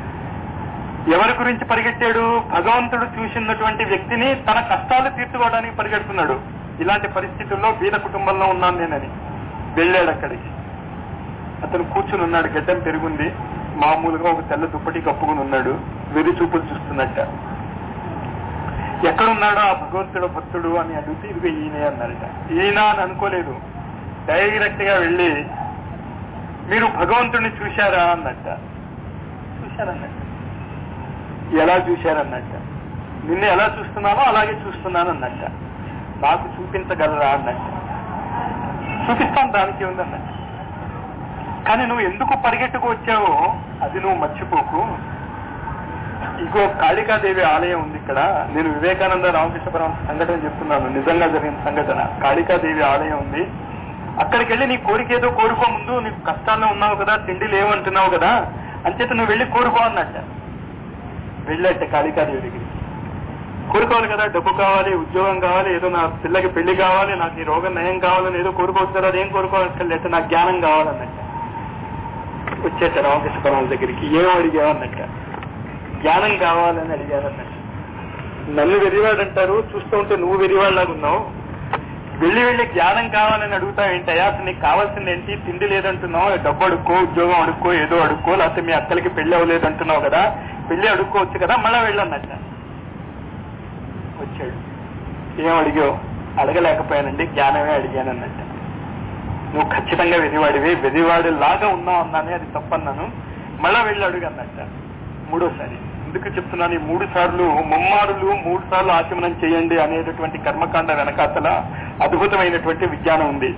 ఎవరి గురించి పరిగెట్టాడు భగవంతుడు చూసినటువంటి వ్యక్తిని తన కష్టాలు తీర్చుకోవడానికి పరిగెడుతున్నాడు ఇలాంటి పరిస్థితుల్లో బీద కుటుంబంలో ఉన్నాను నేనని వెళ్ళాడు అక్కడికి అతను కూర్చుని ఉన్నాడు గడ్డం పెరుగుంది మామూలుగా ఒక తెల్ల దుప్పటి కప్పుకుని ఉన్నాడు వెర్రి చూపులు చూస్తున్నట్ట ఎక్కడున్నాడో ఆ భగవంతుడు భక్తుడు అని అడిగితే ఇదిగో ఈయనే అన్నారట ఈయన అని అనుకోలేదు డైరెక్ట్ గా వెళ్ళి మీరు భగవంతుడిని చూశారా అన్నట్ట చూశారన్నట్ట ఎలా చూశారన్నట్ట నిన్ను ఎలా చూస్తున్నానో అలాగే చూస్తున్నాను అన్నట్ట నాకు చూపించగలరా అన్నట్ట చూపిస్తాను దానికి ఉందన్నట్ట కానీ నువ్వు ఎందుకు పరిగెట్టుకు వచ్చావో అది నువ్వు మర్చిపోకు ఇగో కాళికాదేవి ఆలయం ఉంది ఇక్కడ నేను వివేకానంద రామకృష్ణపురం సంఘటన చెప్తున్నాను నిజంగా జరిగిన సంఘటన కాళికాదేవి ఆలయం ఉంది అక్కడికి వెళ్ళి నీ కోరిక ఏదో కోరుకో ముందు నీకు కష్టాల్లో ఉన్నావు కదా తిండి లేవంటున్నావు కదా అంచేత నువ్వు వెళ్ళి కోరుకో అన్నట్ట వెళ్ళట్ట కాళికాదేవి దగ్గరికి కోరుకోవాలి కదా డబ్బు కావాలి ఉద్యోగం కావాలి ఏదో నా పిల్లకి పెళ్లి కావాలి నాకు ఈ రోగం నయం కావాలని ఏదో కోరుకోవచ్చు కదా అదేం కోరుకోవాలి నాకు జ్ఞానం కావాలన్నట్ట వచ్చేట రామకృష్ణపురం దగ్గరికి ఏం అడిగావన్నట్ట జ్ఞానం కావాలని అడిగారన్నట్టు నన్ను వెరివాడు అంటారు చూస్తూ ఉంటే నువ్వు వెరివాళ్ళలాగా ఉన్నావు వెళ్ళి వెళ్ళి జ్ఞానం కావాలని అడుగుతావు ఏంటయ్యా అసలు నీకు కావాల్సింది ఏంటి తిండి లేదంటున్నావు డబ్బు అడుక్కో ఉద్యోగం అడుక్కో ఏదో అడుక్కో లేకపోతే మీ అక్కలకి పెళ్లి అవ్వలేదు అంటున్నావు కదా పెళ్లి అడుక్కోవచ్చు కదా మళ్ళా వెళ్ళన్నట్ట వచ్చాడు ఏం అడిగావు అడగలేకపోయానండి జ్ఞానమే అడిగానన్నట్ట నువ్వు ఖచ్చితంగా వెదివాడివి వెదివాడి లాగా ఉన్నావు అన్నానే అది తప్పన్నాను మళ్ళా వెళ్ళి అడుగు అన్నట్ట మూడోసారి ఎందుకు చెప్తున్నాను ఈ మూడు సార్లు ముమ్మారులు మూడు సార్లు ఆచమనం చేయండి అనేటటువంటి కర్మకాండ వెనకాతల అద్భుతమైనటువంటి విజ్ఞానం ఉంది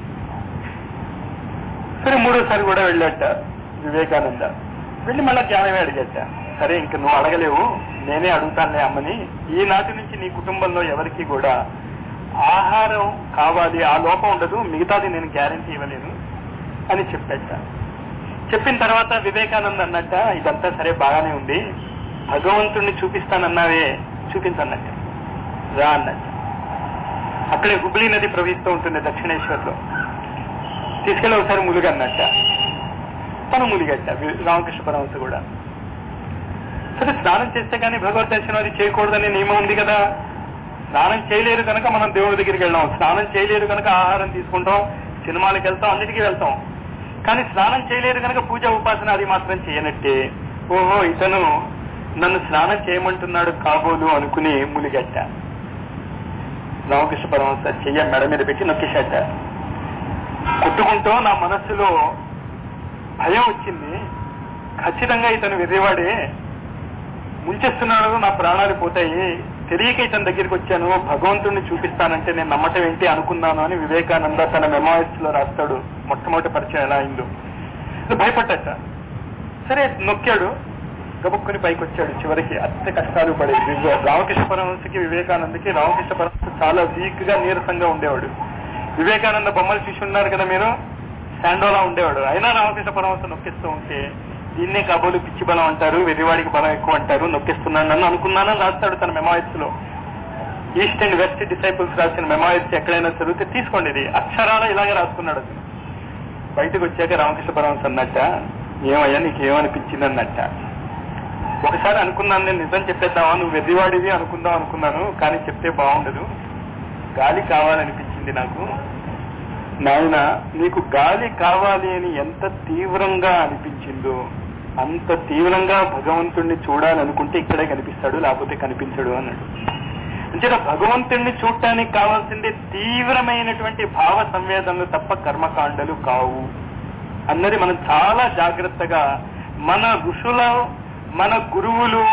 సరే మూడోసారి కూడా వెళ్ళాట వివేకానంద వెళ్ళి మళ్ళా జ్ఞానమే అడిగట సరే ఇంక నువ్వు అడగలేవు నేనే అడుగుతానులే అమ్మని ఈనాటి నుంచి నీ కుటుంబంలో ఎవరికి కూడా ఆహారం కావాలి ఆ లోపం ఉండదు మిగతాది నేను గ్యారంటీ ఇవ్వలేను అని చెప్పాట చెప్పిన తర్వాత వివేకానంద అన్నట్ట ఇదంతా సరే బాగానే ఉంది భగవంతుణ్ణి చూపిస్తానన్నావే చూపించన్నట్ట రా అన్నట్ట అక్కడే హుబ్లీ నది ప్రవహిస్తూ ఉంటుంది దక్షిణేశ్వర్లో తీసుకెళ్ళి ఒకసారి ములుగన్నట్ట తను ములిగట్ట రామకృష్ణ పరమహంస కూడా సరే స్నానం చేస్తే కానీ భగవద్ దర్శనం అది చేయకూడదనే నియమం ఉంది కదా స్నానం చేయలేరు కనుక మనం దేవుడి దగ్గరికి వెళ్ళాం స్నానం చేయలేరు కనుక ఆహారం తీసుకుంటాం సినిమాలకు వెళ్తాం అన్నిటికీ వెళ్తాం కానీ స్నానం చేయలేరు కనుక పూజ ఉపాసన అది మాత్రం చేయనట్టే ఓహో ఇతను నన్ను స్నానం చేయమంటున్నాడు కాబోలు అనుకుని ములిగట్ట రామకృష్ణ పరమహంస చెయ్య మెడ మీద పెట్టి నొక్కేశాట కొట్టుకుంటూ నా మనస్సులో భయం వచ్చింది ఖచ్చితంగా ఇతను వెర్రివాడే ముంచేస్తున్నాడు నా ప్రాణాలు పోతాయి తెలియక ఇతని దగ్గరికి వచ్చాను భగవంతుడిని చూపిస్తానంటే నేను నమ్మటం ఏంటి అనుకున్నాను అని వివేకానంద తన మెమోయిస్ లో రాస్తాడు మొట్టమొదటి పరిచయం ఎలా అయిందో భయపడ్డట సరే నొక్కాడు గబుక్కుని పైకి వచ్చాడు చివరికి అత్య కష్టాలు పడేది రామకృష్ణ పరమహంసకి వివేకానందకి రామకృష్ణ పరమహంస చాలా వీక్ గా నీరసంగా ఉండేవాడు వివేకానంద బొమ్మలు చూసి ఉన్నారు కదా మీరు శాండోలా ఉండేవాడు అయినా రామకృష్ణ పరమహంస నొక్కిస్తూ ఉంటే దీన్నే కాబోలు పిచ్చి బలం అంటారు వెర్రివాడికి బలం ఎక్కువ అంటారు నొక్కిస్తున్నాను నన్ను అనుకున్నానని రాస్తాడు తన మెమాయిస్ లో ఈస్ట్ అండ్ వెస్ట్ డిసైపుల్స్ రాసిన మెమాయిస్ ఎక్కడైనా చదివితే తీసుకోండి ఇది అక్షరాల ఇలాగే రాసుకున్నాడు అతను బయటకు వచ్చాక రామకృష్ణ పరమహంస అన్నట్ట ఏమయ్యా నీకు ఏమనిపించింది అన్నట్ట ఒకసారి అనుకున్నాను నేను నిజం చెప్పేద్దామా నువ్వు వెర్రివాడివి అనుకుందాం అనుకున్నాను కానీ చెప్తే బాగుండదు గాలి కావాలనిపించింది నాకు నాయన నీకు గాలి కావాలి అని ఎంత తీవ్రంగా అనిపించిందో అంత తీవ్రంగా భగవంతుణ్ణి చూడాలనుకుంటే ఇక్కడే కనిపిస్తాడు లేకపోతే కనిపించడు అన్నాడు అంటే భగవంతుణ్ణి చూడటానికి కావాల్సింది తీవ్రమైనటువంటి భావ సంవేదనలు తప్ప కర్మకాండలు కావు అన్నది మనం చాలా జాగ్రత్తగా మన ఋషుల మన గురువులు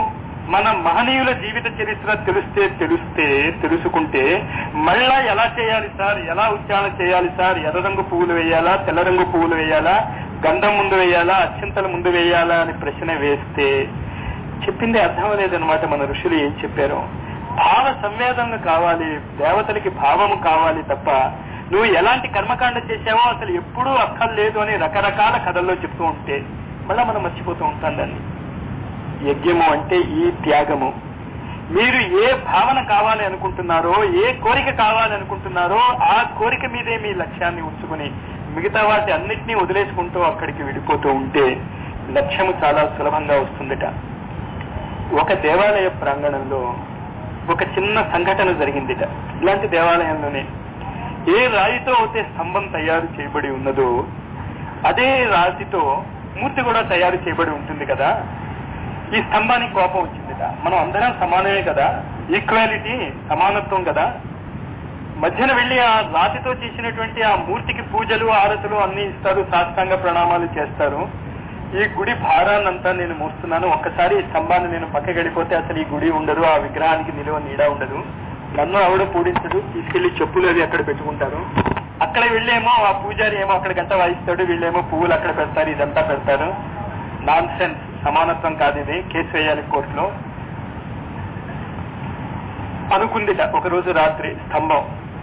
మన మహనీయుల జీవిత చరిత్ర తెలిస్తే తెలిస్తే తెలుసుకుంటే మళ్ళా ఎలా చేయాలి సార్ ఎలా ఉచ్చారణ చేయాలి సార్ ఎర్ర రంగు పువ్వులు వేయాలా తెల్ల రంగు పువ్వులు వేయాలా గంధం ముందు వేయాలా అత్యంతల ముందు వేయాలా అని ప్రశ్న వేస్తే చెప్పింది అర్థం లేదనమాట మన ఋషులు ఏం చెప్పారు భావ సంవేదన కావాలి దేవతలకి భావము కావాలి తప్ప నువ్వు ఎలాంటి కర్మకాండ చేసావో అసలు ఎప్పుడూ అక్కర్లేదు అని రకరకాల కథల్లో చెప్తూ ఉంటే మళ్ళా మనం మర్చిపోతూ ఉంటాం దాన్ని యజ్ఞము అంటే ఈ త్యాగము మీరు ఏ భావన కావాలి అనుకుంటున్నారో ఏ కోరిక కావాలి అనుకుంటున్నారో ఆ కోరిక మీదే మీ లక్ష్యాన్ని ఉంచుకుని మిగతా వాటి అన్నిటినీ వదిలేసుకుంటూ అక్కడికి విడిపోతూ ఉంటే లక్ష్యము చాలా సులభంగా వస్తుందట ఒక దేవాలయ ప్రాంగణంలో ఒక చిన్న సంఘటన జరిగిందిట ఇలాంటి దేవాలయంలోనే ఏ రాయితో అయితే స్తంభం తయారు చేయబడి ఉన్నదో అదే రాతితో మూర్తి కూడా తయారు చేయబడి ఉంటుంది కదా ఈ స్తంభానికి కోపం వచ్చిందిట మనం అందరం సమానమే కదా ఈక్వాలిటీ సమానత్వం కదా మధ్యన వెళ్లి ఆ రాతితో చేసినటువంటి ఆ మూర్తికి పూజలు ఆరతులు అన్ని ఇస్తారు సాష్టాంగ ప్రణామాలు చేస్తారు ఈ గుడి భారాన్నంతా నేను మోస్తున్నాను ఒక్కసారి ఈ స్తంభాన్ని నేను పక్కకి వెళ్ళిపోతే అసలు ఈ గుడి ఉండదు ఆ విగ్రహానికి నిలువ నీడ ఉండదు నన్ను ఆవిడ పూడించడు తీసుకెళ్లి చెప్పులు అవి అక్కడ పెట్టుకుంటారు అక్కడ వెళ్ళేమో ఆ పూజారి ఏమో అక్కడ గంట వాయిస్తాడు వీళ్ళేమో పువ్వులు అక్కడ పెడతారు ఇదంతా పెడతారు నాన్ సెన్స్ సమానత్వం కాదు ఇది కేసు వేయాలి కోర్టులో అనుకుందిట ఒక రోజు రాత్రి స్తంభం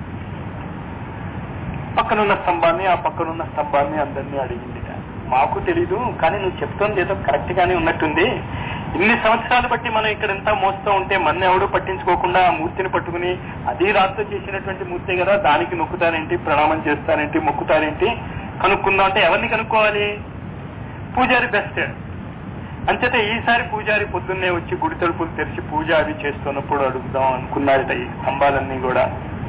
పక్కనున్న స్తంభాన్ని ఆ పక్కనున్న స్తంభాన్ని అందరినీ అడిగిందిట మాకు తెలీదు కానీ నువ్వు చెప్తోంది ఏదో కరెక్ట్ గానే ఉన్నట్టుంది ఇన్ని సంవత్సరాలు బట్టి మనం ఇక్కడ ఎంత మోస్తూ ఉంటే మన ఎవడు పట్టించుకోకుండా ఆ మూర్తిని పట్టుకుని అది రాత్రి చేసినటువంటి మూర్తి కదా దానికి నొక్కుతారేంటి ప్రణామం చేస్తారేంటి మొక్కుతారేంటి కనుక్కుందాం అంటే ఎవరిని కనుక్కోవాలి పూజారి బెస్ట్ అంచేత ఈసారి పూజారి పొద్దున్నే వచ్చి గుడి తలుపులు తెరిచి పూజ అవి చేస్తున్నప్పుడు అడుగుదాం అనుకున్నారట ఈ స్తంభాలన్నీ కూడా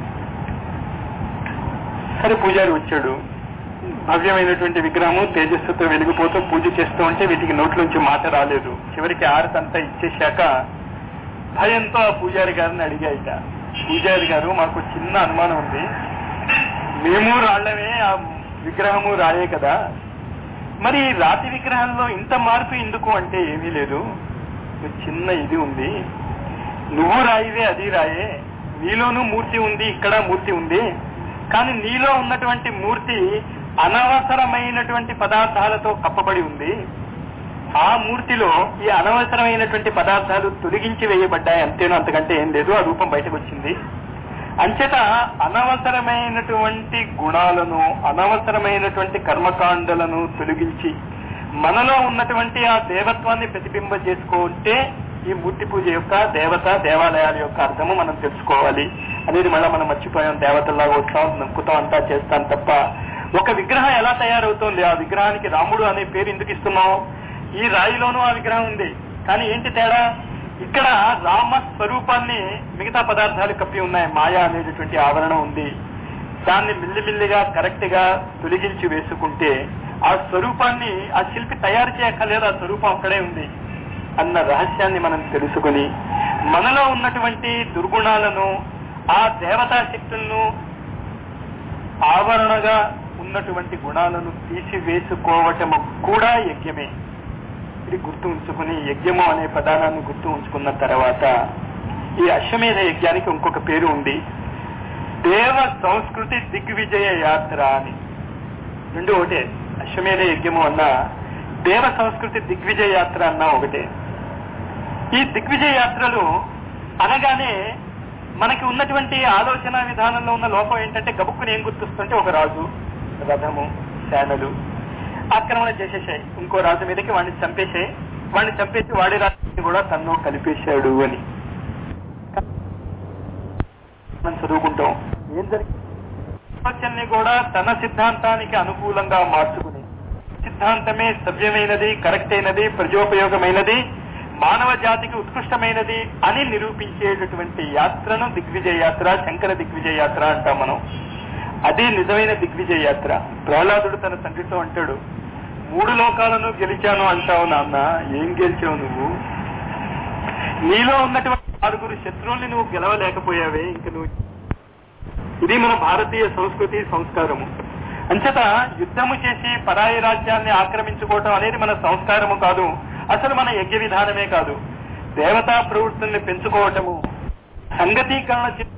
సరే పూజారి వచ్చాడు భవ్యమైనటువంటి విగ్రహము తేజస్సుతో వెలిగిపోతూ పూజ చేస్తూ ఉంటే వీటికి నోట్లోంచి మాట రాలేదు చివరికి ఆరతంతా ఇచ్చేశాక భయంతో ఆ పూజారి గారిని అడిగాయిట పూజారి గారు మాకు చిన్న అనుమానం ఉంది మేము రాళ్లమే ఆ విగ్రహము రాయే కదా మరి ఈ రాతి విగ్రహంలో ఇంత మార్పు ఎందుకు అంటే ఏమీ లేదు ఒక చిన్న ఇది ఉంది నువ్వు రాయివే అది రాయే నీలోనూ మూర్తి ఉంది ఇక్కడ మూర్తి ఉంది కానీ నీలో ఉన్నటువంటి మూర్తి అనవసరమైనటువంటి పదార్థాలతో కప్పబడి ఉంది ఆ మూర్తిలో ఈ అనవసరమైనటువంటి పదార్థాలు తొలగించి వేయబడ్డాయి అంతేనో అంతకంటే ఏం లేదు ఆ రూపం బయటకు వచ్చింది అంచేత అనవసరమైనటువంటి గుణాలను అనవసరమైనటువంటి కర్మకాండలను తొలగించి మనలో ఉన్నటువంటి ఆ దేవత్వాన్ని ప్రతిబింబ చేసుకుంటే ఈ మూర్తి పూజ యొక్క దేవత దేవాలయాల యొక్క అర్థము మనం తెలుసుకోవాలి అనేది మళ్ళీ మనం మర్చిపోయాం దేవతల్లాగా వస్తాం నొక్కుతాం అంతా చేస్తాం తప్ప ఒక విగ్రహం ఎలా తయారవుతోంది ఆ విగ్రహానికి రాముడు అనే పేరు ఎందుకు ఇస్తున్నాం ఈ రాయిలోనూ ఆ విగ్రహం ఉంది కానీ ఏంటి తేడా ఇక్కడ రామ స్వరూపాన్ని మిగతా పదార్థాలు కప్పి ఉన్నాయి మాయా అనేటటువంటి ఆవరణం ఉంది దాన్ని మిల్లిమిల్లిగా కరెక్ట్ గా తొలగించి వేసుకుంటే ఆ స్వరూపాన్ని ఆ శిల్పి తయారు చేయక్కర్లేదు ఆ స్వరూపం అక్కడే ఉంది అన్న రహస్యాన్ని మనం తెలుసుకుని మనలో ఉన్నటువంటి దుర్గుణాలను ఆ దేవతా శక్తులను ఆవరణగా ఉన్నటువంటి గుణాలను తీసివేసుకోవటము కూడా యజ్ఞమే ఇది గుర్తు ఉంచుకుని యజ్ఞము అనే పదానాన్ని గుర్తు ఉంచుకున్న తర్వాత ఈ అశ్వమేధ యజ్ఞానికి ఇంకొక పేరు ఉంది దేవ సంస్కృతి దిగ్విజయ యాత్ర అని రెండు ఒకటే అశ్వమేధ యజ్ఞము అన్న దేవ సంస్కృతి దిగ్విజయ యాత్ర అన్న ఒకటే ఈ దిగ్విజయ యాత్రలు అనగానే మనకి ఉన్నటువంటి ఆలోచన విధానంలో ఉన్న లోపం ఏంటంటే గబుక్కుని ఏం గుర్తొస్తుంటే ఒక రాజు రథము సేనలు ఆక్రమణ చేసేసాయి ఇంకో రాజు మీదకి వాడిని చంపేసాయి వాడిని చంపేసి వాడి రాజుని కూడా తన్ను కలిపేశాడు అని మనం చదువుకుంటాం ఏం జరిగింది ఆలోచనని కూడా తన సిద్ధాంతానికి అనుకూలంగా మార్చుకుని సిద్ధాంతమే సవ్యమైనది కరెక్ట్ అయినది ప్రజోపయోగమైనది మానవ జాతికి ఉత్కృష్టమైనది అని నిరూపించేటటువంటి యాత్రను దిగ్విజయ యాత్ర శంకర దిగ్విజయ యాత్ర అంటాం మనం అది నిజమైన దిగ్విజయ యాత్ర ప్రహ్లాదుడు తన తండ్రితో అంటాడు మూడు లోకాలను గెలిచాను అంటావు నాన్న ఏం గెలిచావు నువ్వు నీలో ఉన్నటువంటి ఆరుగురు శత్రువుల్ని నువ్వు గెలవలేకపోయావే ఇంక నువ్వు ఇది మన భారతీయ సంస్కృతి సంస్కారము అంచేత యుద్ధము చేసి పరాయి రాజ్యాన్ని ఆక్రమించుకోవటం అనేది మన సంస్కారము కాదు అసలు మన యజ్ఞ విధానమే కాదు దేవతా ప్రవృత్తుల్ని పెంచుకోవటము సంగతీకరణ చే-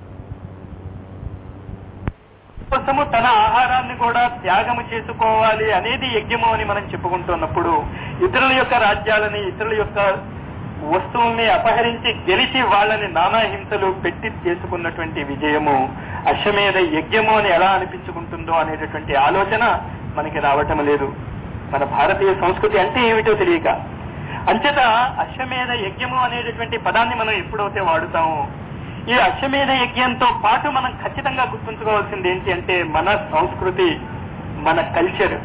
కోసము తన ఆహారాన్ని కూడా త్యాగము చేసుకోవాలి అనేది యజ్ఞము అని మనం చెప్పుకుంటున్నప్పుడు ఇతరుల యొక్క రాజ్యాలని ఇతరుల యొక్క వస్తువుల్ని అపహరించి గెలిచి వాళ్ళని నానా హింసలు పెట్టి చేసుకున్నటువంటి విజయము అశ్వమేధ యజ్ఞము అని ఎలా అనిపించుకుంటుందో అనేటటువంటి ఆలోచన మనకి రావటం లేదు మన భారతీయ సంస్కృతి అంటే ఏమిటో తెలియక అంచేత అశ్వమేధ యజ్ఞము అనేటటువంటి పదాన్ని మనం ఎప్పుడైతే వాడుతామో ఈ అశ్వమేధ యజ్ఞంతో పాటు మనం ఖచ్చితంగా గుర్తుంచుకోవాల్సింది ఏంటి అంటే మన సంస్కృతి మన కల్చర్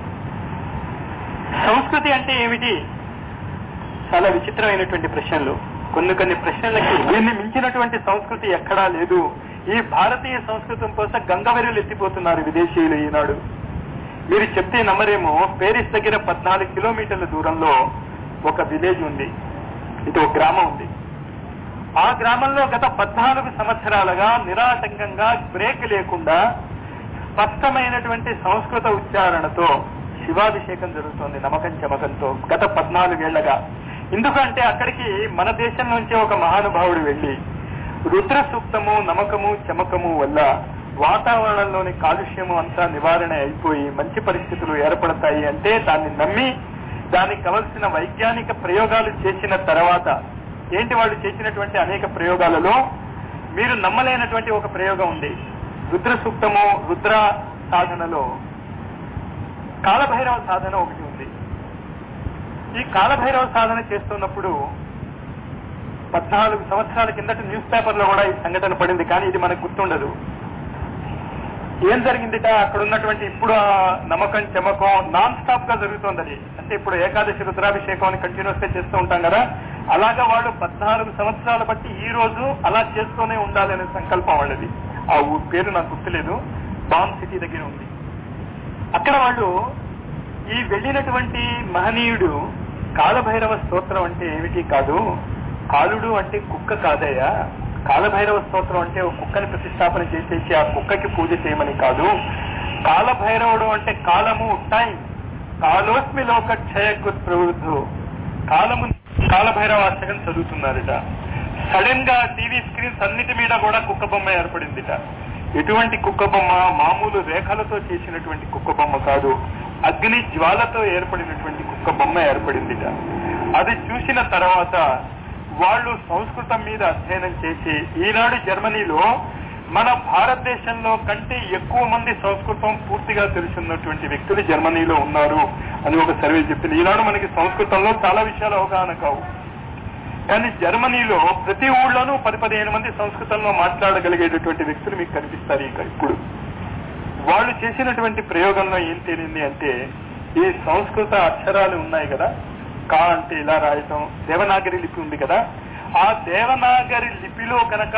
సంస్కృతి అంటే ఏమిటి చాలా విచిత్రమైనటువంటి ప్రశ్నలు కొన్ని కొన్ని ప్రశ్నలకి దీన్ని మించినటువంటి సంస్కృతి ఎక్కడా లేదు ఈ భారతీయ సంస్కృతం కోసం గంగవెరులు ఎత్తిపోతున్నారు విదేశీయులు ఈనాడు మీరు చెప్తే నమ్మరేమో పేరిస్ దగ్గర పద్నాలుగు కిలోమీటర్ల దూరంలో ఒక విలేజ్ ఉంది ఇది ఒక గ్రామం ఉంది ఆ గ్రామంలో గత పద్నాలుగు సంవత్సరాలుగా నిరాటంకంగా బ్రేక్ లేకుండా స్పష్టమైనటువంటి సంస్కృత ఉచ్చారణతో శివాభిషేకం జరుగుతోంది నమ్మకం చమకంతో గత పద్నాలుగేళ్లగా ఎందుకంటే అక్కడికి మన దేశం నుంచి ఒక మహానుభావుడు వెళ్లి రుద్ర సూక్తము నమ్మకము చమకము వల్ల వాతావరణంలోని కాలుష్యము అంతా నివారణ అయిపోయి మంచి పరిస్థితులు ఏర్పడతాయి అంటే దాన్ని నమ్మి దానికి కావలసిన వైజ్ఞానిక ప్రయోగాలు చేసిన తర్వాత ఏంటి వాళ్ళు చేసినటువంటి అనేక ప్రయోగాలలో మీరు నమ్మలేనటువంటి ఒక ప్రయోగం ఉంది రుద్ర సూక్తము రుద్ర సాధనలో కాలభైరవ సాధన ఒకటి ఉంది ఈ కాలభైరవ సాధన చేస్తున్నప్పుడు పద్నాలుగు సంవత్సరాల కిందట న్యూస్ పేపర్ లో కూడా ఈ సంఘటన పడింది కానీ ఇది మనకు గుర్తుండదు ఏం జరిగిందిట అక్కడ ఉన్నటువంటి ఇప్పుడు ఆ నమ్మకం చెమకం నాన్ స్టాప్ గా జరుగుతోంది అది అంటే ఇప్పుడు ఏకాదశి రుద్రాభిషేకం అని కంటిన్యూస్ గా చేస్తూ ఉంటాం కదా అలాగా వాళ్ళు పద్నాలుగు సంవత్సరాల బట్టి ఈ రోజు అలా చేస్తూనే ఉండాలి అనే సంకల్పం వాళ్ళది ఆ ఊ పేరు నాకు గుర్తులేదు బాన్ సిటీ దగ్గర ఉంది అక్కడ వాళ్ళు ఈ వెళ్ళినటువంటి మహనీయుడు కాలభైరవ స్తోత్రం అంటే ఏమిటి కాదు కాలుడు అంటే కుక్క కాదయ్యా కాలభైరవ స్తోత్రం అంటే ఒక కుక్కని ప్రతిష్టాపన చేసేసి ఆ కుక్కకి పూజ చేయమని కాదు కాలభైరవుడు అంటే కాలము టైం కాలోస్మి లోక క్షయకృత్ ప్రవృద్ధు కాలము కాలభైరవ అష్టకం చదువుతున్నారట సడన్ గా టీవీ స్క్రీన్స్ అన్నిటి మీద కూడా కుక్క బొమ్మ ఏర్పడిందిట ఎటువంటి కుక్క బొమ్మ మామూలు రేఖలతో చేసినటువంటి కుక్క బొమ్మ కాదు అగ్ని జ్వాలతో ఏర్పడినటువంటి కుక్క బొమ్మ ఏర్పడిందిట అది చూసిన తర్వాత వాళ్ళు సంస్కృతం మీద అధ్యయనం చేసి ఈనాడు జర్మనీలో మన భారతదేశంలో కంటే ఎక్కువ మంది సంస్కృతం పూర్తిగా తెలుసున్నటువంటి వ్యక్తులు జర్మనీలో ఉన్నారు అని ఒక సర్వే చెప్పింది ఈనాడు మనకి సంస్కృతంలో చాలా విషయాలు అవగాహన కావు కానీ జర్మనీలో ప్రతి ఊళ్ళోనూ పది పదిహేను మంది సంస్కృతంలో మాట్లాడగలిగేటటువంటి వ్యక్తులు మీకు కనిపిస్తారు ఇక ఇప్పుడు వాళ్ళు చేసినటువంటి ప్రయోగంలో ఏం తేలింది అంటే ఈ సంస్కృత అక్షరాలు ఉన్నాయి కదా కా అంటే ఇలా రాయటం దేవనాగరి లిపి ఉంది కదా ఆ దేవనాగరి లిపిలో కనుక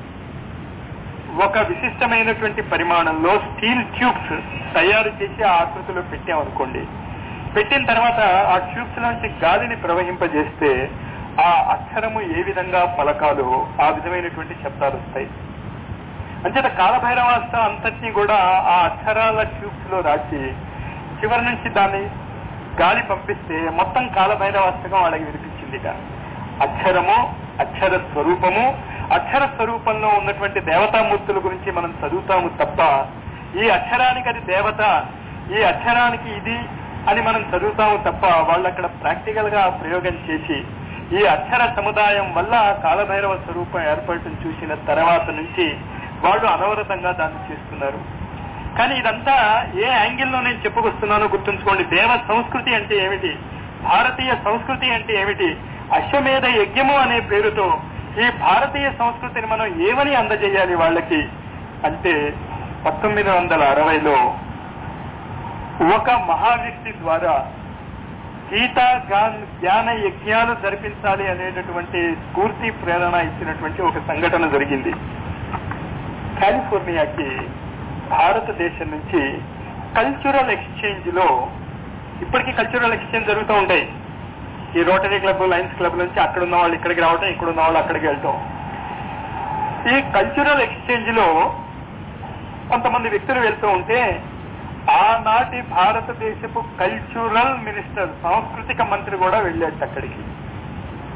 ఒక విశిష్టమైనటువంటి పరిమాణంలో స్టీల్ ట్యూబ్స్ తయారు చేసి ఆ ఆకృతిలో పెట్టామనుకోండి పెట్టిన తర్వాత ఆ ట్యూబ్స్ నుంచి గాలిని ప్రవహింపజేస్తే ఆ అక్షరము ఏ విధంగా పలకాలో ఆ విధమైనటువంటి శబ్దాలు వస్తాయి అంచేత కాలభైరవాస్తం అంతటినీ కూడా ఆ అక్షరాల ట్యూబ్స్ లో రాసి చివరి నుంచి దాన్ని గాలి పంపిస్తే మొత్తం కాలభైరవాస్తకం వాళ్ళకి వినిపించిందిట అక్షరము అక్షర స్వరూపము అక్షర స్వరూపంలో ఉన్నటువంటి దేవతామూర్తుల గురించి మనం చదువుతాము తప్ప ఈ అక్షరానికి అది దేవత ఈ అక్షరానికి ఇది అని మనం చదువుతాము తప్ప వాళ్ళు అక్కడ ప్రాక్టికల్ గా ప్రయోగం చేసి ఈ అక్షర సముదాయం వల్ల కాలభైరవ స్వరూపం ఏర్పడటం చూసిన తర్వాత నుంచి వాళ్ళు అనవరతంగా దాన్ని చేస్తున్నారు కానీ ఇదంతా ఏ యాంగిల్లో నేను చెప్పుకొస్తున్నానో గుర్తుంచుకోండి దేవ సంస్కృతి అంటే ఏమిటి భారతీయ సంస్కృతి అంటే ఏమిటి అశ్వమేధ యజ్ఞము అనే పేరుతో ఈ భారతీయ సంస్కృతిని మనం ఏమని అందజేయాలి వాళ్ళకి అంటే పంతొమ్మిది వందల అరవైలో ఒక మహావ్యక్తి ద్వారా గీతా గాన్ జ్ఞాన యజ్ఞాలు జరిపించాలి అనేటటువంటి స్ఫూర్తి ప్రేరణ ఇచ్చినటువంటి ఒక సంఘటన జరిగింది కాలిఫోర్నియాకి భారతదేశం నుంచి కల్చరల్ ఎక్స్చేంజ్ లో ఇప్పటికీ కల్చరల్ ఎక్స్చేంజ్ జరుగుతూ ఉంటాయి ఈ రోటరీ క్లబ్ లయన్స్ క్లబ్ నుంచి అక్కడ ఉన్న వాళ్ళు ఇక్కడికి రావటం ఇక్కడ ఉన్న వాళ్ళు అక్కడికి వెళ్ళటం ఈ కల్చరల్ ఎక్స్చేంజ్ లో కొంతమంది వ్యక్తులు వెళ్తూ ఉంటే ఆనాటి భారతదేశపు కల్చరల్ మినిస్టర్ సాంస్కృతిక మంత్రి కూడా వెళ్ళాడు అక్కడికి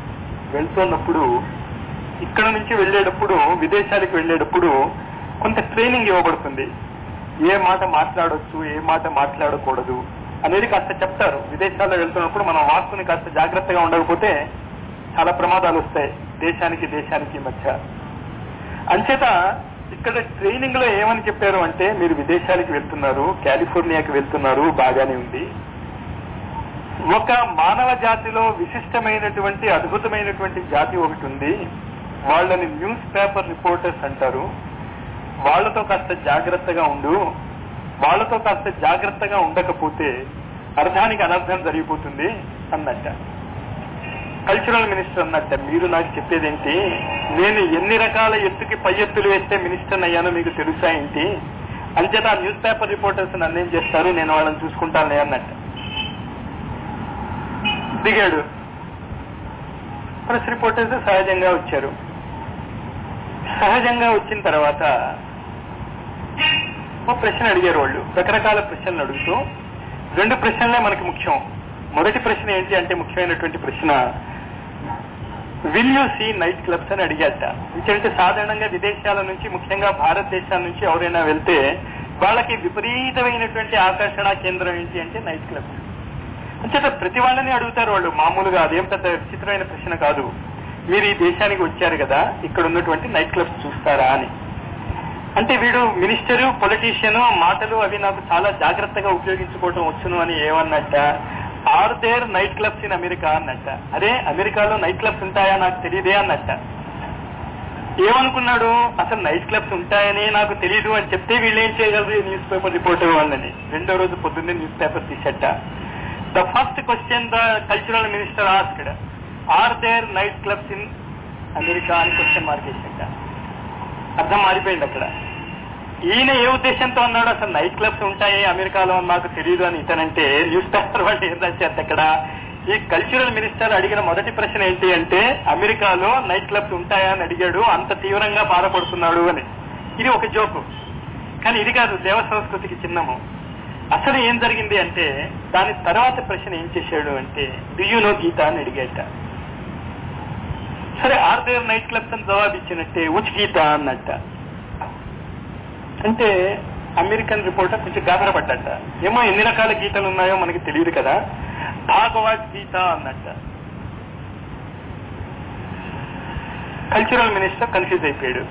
వెళ్తున్నప్పుడు ఇక్కడ నుంచి వెళ్ళేటప్పుడు విదేశాలకు వెళ్ళేటప్పుడు కొంత ట్రైనింగ్ ఇవ్వబడుతుంది ఏ మాట మాట్లాడొచ్చు ఏ మాట మాట్లాడకూడదు అనేది కాస్త చెప్తారు విదేశాల్లో వెళ్తున్నప్పుడు మనం వాస్తుని కాస్త జాగ్రత్తగా ఉండకపోతే చాలా ప్రమాదాలు వస్తాయి దేశానికి దేశానికి మధ్య అంచేత ఇక్కడ ట్రైనింగ్ లో ఏమని చెప్పారు అంటే మీరు విదేశాలకు వెళ్తున్నారు కాలిఫోర్నియాకి వెళ్తున్నారు బాగానే ఉంది ఒక మానవ జాతిలో విశిష్టమైనటువంటి అద్భుతమైనటువంటి జాతి ఒకటి ఉంది వాళ్ళని న్యూస్ పేపర్ రిపోర్టర్స్ అంటారు వాళ్ళతో కాస్త జాగ్రత్తగా ఉండు వాళ్ళతో కాస్త జాగ్రత్తగా ఉండకపోతే అర్థానికి అనర్థం జరిగిపోతుంది అన్నట్ట కల్చరల్ మినిస్టర్ అన్నట్ట మీరు నాకు చెప్పేదేంటి నేను ఎన్ని రకాల ఎత్తుకి పై ఎత్తులు వేస్తే మినిస్టర్ అయ్యానో మీకు తెలుసా ఏంటి అంచేత ఆ న్యూస్ పేపర్ రిపోర్టర్స్ నన్ను ఏం చేస్తారు నేను వాళ్ళని చూసుకుంటానులే అన్నట్ట దిగాడు ప్రెస్ రిపోర్టర్స్ సహజంగా వచ్చారు సహజంగా వచ్చిన తర్వాత ఒక ప్రశ్న అడిగారు వాళ్ళు రకరకాల ప్రశ్నలు అడుగుతూ రెండు ప్రశ్నలే మనకి ముఖ్యం మొదటి ప్రశ్న ఏంటి అంటే ముఖ్యమైనటువంటి ప్రశ్న will you see night clubs అని అడిగాట ఎందుకంటే సాధారణంగా విదేశాల నుంచి ముఖ్యంగా భారతదేశాల నుంచి ఎవరైనా వెళ్తే వాళ్ళకి విపరీతమైనటువంటి ఆకర్షణ కేంద్రం ఏంటి అంటే నైట్ క్లబ్స్ అంచేత ప్రతి వాళ్ళని అడుగుతారు వాళ్ళు మామూలుగా అదేం పెద్ద విచిత్రమైన ప్రశ్న కాదు మీరు ఈ దేశానికి వచ్చారు కదా ఇక్కడ ఉన్నటువంటి నైట్ క్లబ్స్ చూస్తారా అని అంటే వీడు మినిస్టరు పొలిటీషియన్ మాటలు అవి నాకు చాలా జాగ్రత్తగా ఉపయోగించుకోవటం వచ్చును అని ఏమన్నట్ట are there night clubs in America అన్నట్ట అరే అమెరికాలో నైట్ క్లబ్స్ ఉంటాయా నాకు తెలియదే అన్నట్ట ఏమనుకున్నాడు అసలు నైట్ క్లబ్స్ ఉంటాయని నాకు తెలియదు అని చెప్తే వీళ్ళు ఏం చేయగలరు ఈ న్యూస్ పేపర్ రిపోర్టర్ వాళ్ళని రెండో రోజు పొద్దున్నే న్యూస్ పేపర్ తీసట the first question the cultural minister asked are there night clubs in America అని క్వశ్చన్ మార్క్ వేసట అర్థం మారిపోయింది అక్కడ ఈయన ఏ ఉద్దేశంతో అన్నాడు అసలు నైట్ క్లబ్స్ ఉంటాయి అమెరికాలో అని నాకు తెలియదు అని ఇతనంటే న్యూస్ పేపర్ వాళ్ళు ఏం రాశారు అక్కడ ఈ కల్చరల్ మినిస్టర్ అడిగిన మొదటి ప్రశ్న ఏంటి అంటే అమెరికాలో నైట్ క్లబ్స్ ఉంటాయా అని అడిగాడు అంత తీవ్రంగా బాధపడుతున్నాడు అని ఇది ఒక జోకు కానీ ఇది కాదు దేవ సంస్కృతికి చిన్నము అసలు ఏం జరిగింది అంటే దాని తర్వాత ప్రశ్న ఏం చేశాడు అంటే నో గీత అని అడిగాట సరే ఆర్ దేర్ నైట్ క్లబ్స్ అని జవాబు ఇచ్చినట్టే ఉచ్ గీత అన్నట్ట అంటే అమెరికన్ రిపోర్టర్ కొంచెం గాబరపడ్డట ఏమో ఎన్ని రకాల గీతలు ఉన్నాయో మనకి తెలియదు కదా భాగవత్ గీత అన్నట్ట కల్చరల్ మినిస్టర్ కన్ఫ్యూజ్ అయిపోయాడు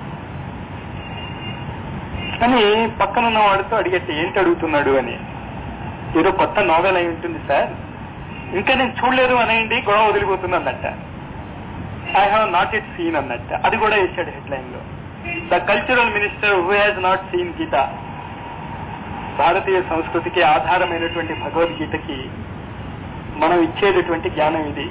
కానీ పక్కనున్న వాడితో అడిగట్టు ఏంటి అడుగుతున్నాడు అని ఏదో కొత్త నోవెల్ అయి ఉంటుంది సార్ ఇంకా నేను చూడలేదు అనేయండి గొడవ వదిలిపోతుంది అన్నట్ట I have not it seen అన్నట్ట అది కూడా వేశాడు హెడ్లైన్ లో the cultural minister who has not seen Gita భారతీయ సంస్కృతికి ఆధారమైనటువంటి భగవద్గీతకి మనం ఇచ్చేటటువంటి జ్ఞానం ఇది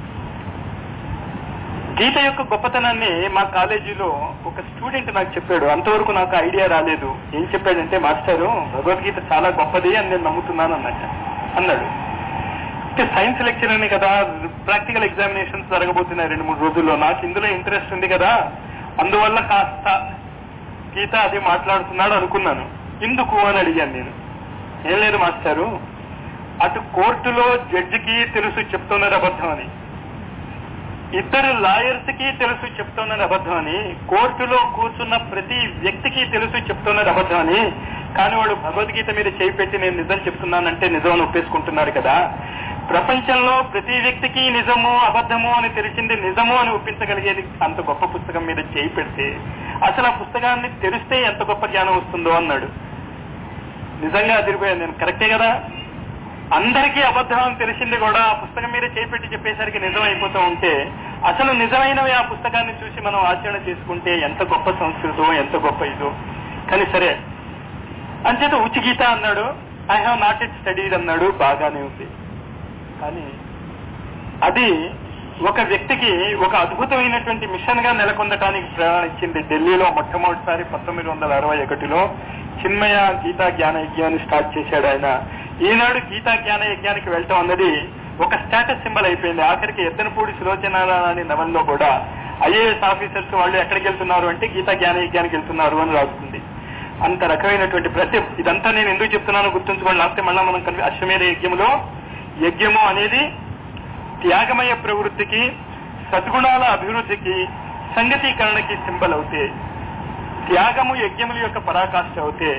గీత యొక్క గొప్పతనాన్ని మా కాలేజీలో ఒక స్టూడెంట్ నాకు చెప్పాడు అంతవరకు నాకు ఐడియా రాలేదు ఏం చెప్పాడంటే మాస్టారు భగవద్గీత చాలా గొప్పది అని నేను నమ్ముతున్నాను అన్నట్ట అన్నాడు అంటే సైన్స్ లెక్చర్ అని కదా ప్రాక్టికల్ ఎగ్జామినేషన్స్ జరగబోతున్నాయి రెండు మూడు రోజుల్లో నాకు ఇందులో ఇంట్రెస్ట్ ఉంది కదా అందువల్ల కాస్త గీత అది మాట్లాడుతున్నాడు అనుకున్నాను ఎందుకు అని అడిగాను నేను ఏం లేదు మాస్టారు అటు కోర్టులో జడ్జికి తెలుసు చెప్తున్నది అబద్ధం అని ఇద్దరు లాయర్స్ కి తెలుసు చెప్తున్నది అబద్ధం అని కోర్టులో కూర్చున్న ప్రతి వ్యక్తికి తెలుసు చెప్తున్నది అబద్ధం అని కానీ వాడు భగవద్గీత మీద చేయి పెట్టి నేను నిజం చెప్తున్నానంటే నిజం అని ఒప్పేసుకుంటున్నారు కదా ప్రపంచంలో ప్రతి వ్యక్తికి నిజము అబద్ధము అని తెలిసింది నిజము అని ఒప్పించగలిగేది అంత గొప్ప పుస్తకం మీద చేయి పెడితే అసలు ఆ పుస్తకాన్ని తెరిస్తే ఎంత గొప్ప జ్ఞానం వస్తుందో అన్నాడు నిజంగా అదిరిపోయాను నేను కరెక్టే కదా అందరికీ అబద్ధం అని తెలిసింది కూడా ఆ పుస్తకం మీద చేపెట్టి చెప్పేసరికి నిజం అయిపోతూ ఉంటే అసలు నిజమైనవి ఆ పుస్తకాన్ని చూసి మనం ఆచరణ చేసుకుంటే ఎంత గొప్ప సంస్కృతో ఎంత గొప్ప ఇదో కానీ సరే అంచేత ఉచిగీత అన్నాడు I have not it studied అన్నాడు బాగానే ఉంది కానీ అది ఒక వ్యక్తికి ఒక అద్భుతమైనటువంటి మిషన్ గా నెలకొందటానికి ప్రేరణ ఇచ్చింది ఢిల్లీలో మొట్టమొదటిసారి పంతొమ్మిది వందల అరవై ఒకటిలో చిన్మయ గీతా జ్ఞాన యజ్ఞాన్ని స్టార్ట్ చేశాడు ఆయన ఈనాడు గీతా జ్ఞాన యజ్ఞానికి వెళ్ళటం అన్నది ఒక స్టేటస్ సింబల్ అయిపోయింది ఆఖరికి ఎద్దనపూడి సులోచనారాయణ నవల్లో కూడా ఐఏఎస్ ఆఫీసర్స్ వాళ్ళు ఎక్కడికి వెళ్తున్నారు అంటే గీతా జ్ఞాన యజ్ఞానికి వెళ్తున్నారు అని రాస్తుంది అంత రకమైనటువంటి ప్రతి ఇదంతా నేను ఎందుకు చెప్తున్నానో గుర్తుంచుకోండి లేకపోతే మళ్ళా మనం కనిపి అశ్వమేధ యజ్ఞంలో యజ్ఞము అనేది త్యాగమయ ప్రవృత్తికి సద్గుణాల అభివృద్ధికి సంగతీకరణకి సింబల్ అవుతే త్యాగము యజ్ఞముల యొక్క పరాకాష్ఠ అవుతే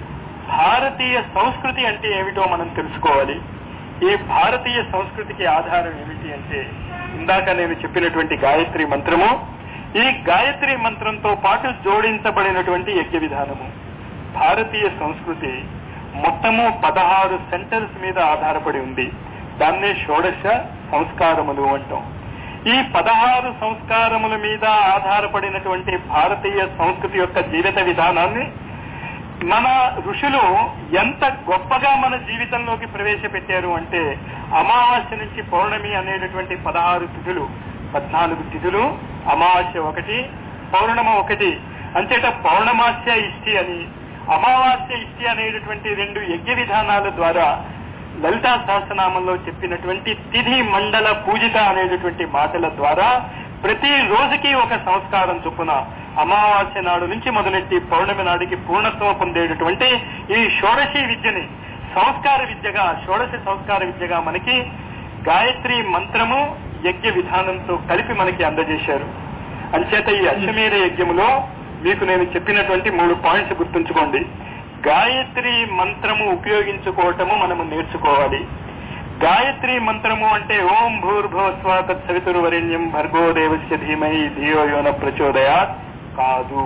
భారతీయ సంస్కృతి అంటే ఏమిటో మనం తెలుసుకోవాలి ఈ భారతీయ సంస్కృతికి ఆధారం ఏమిటి అంటే ఇందాక నేను చెప్పినటువంటి గాయత్రి మంత్రము ఈ గాయత్రి మంత్రంతో పాటు జోడించబడినటువంటి యజ్ఞ విధానము భారతీయ సంస్కృతి మొత్తము పదహారు సెంటర్స్ మీద ఆధారపడి ఉంది దాన్నే షోడశ సంస్కారములు అంటాం ఈ పదహారు సంస్కారముల మీద ఆధారపడినటువంటి భారతీయ సంస్కృతి యొక్క జీవిత విధానాన్ని మన ఋషులు ఎంత గొప్పగా మన జీవితంలోకి ప్రవేశపెట్టారు అంటే అమావాస్య నుంచి పౌర్ణమి అనేటటువంటి పదహారు తిథులు పద్నాలుగు తిథులు అమావాస్య ఒకటి పౌర్ణమ ఒకటి అంచేట పౌర్ణమాస్య ఇష్టి అని అమావాస్య ఇష్టి అనేటటువంటి రెండు యజ్ఞ విధానాల ద్వారా లలితా సహస్రనామంలో చెప్పినటువంటి తిథి మండల పూజిత అనేటటువంటి మాటల ద్వారా ప్రతి రోజుకి ఒక సంస్కారం చొప్పున అమావాస్య నాడు నుంచి మొదలెట్టి పౌర్ణమి నాడికి పూర్ణత్వం పొందేటటువంటి ఈ షోడశి విద్యని సంస్కార విద్యగా షోడశ సంస్కార విద్యగా మనకి గాయత్రి మంత్రము యజ్ఞ విధానంతో కలిపి మనకి అందజేశారు అంచేత ఈ అశ్వమేధ యజ్ఞములో మీకు నేను చెప్పినటువంటి మూడు పాయింట్స్ గుర్తుంచుకోండి గాయత్రి మంత్రము ఉపయోగించుకోవటము మనము నేర్చుకోవాలి గాయత్రి మంత్రము అంటే ఓం భూర్భువస్వ తత్సవితుర్వరేణ్యం భర్గో దేవస్య ధీమహి ధియో యోన ప్రచోదయాత్ కాదు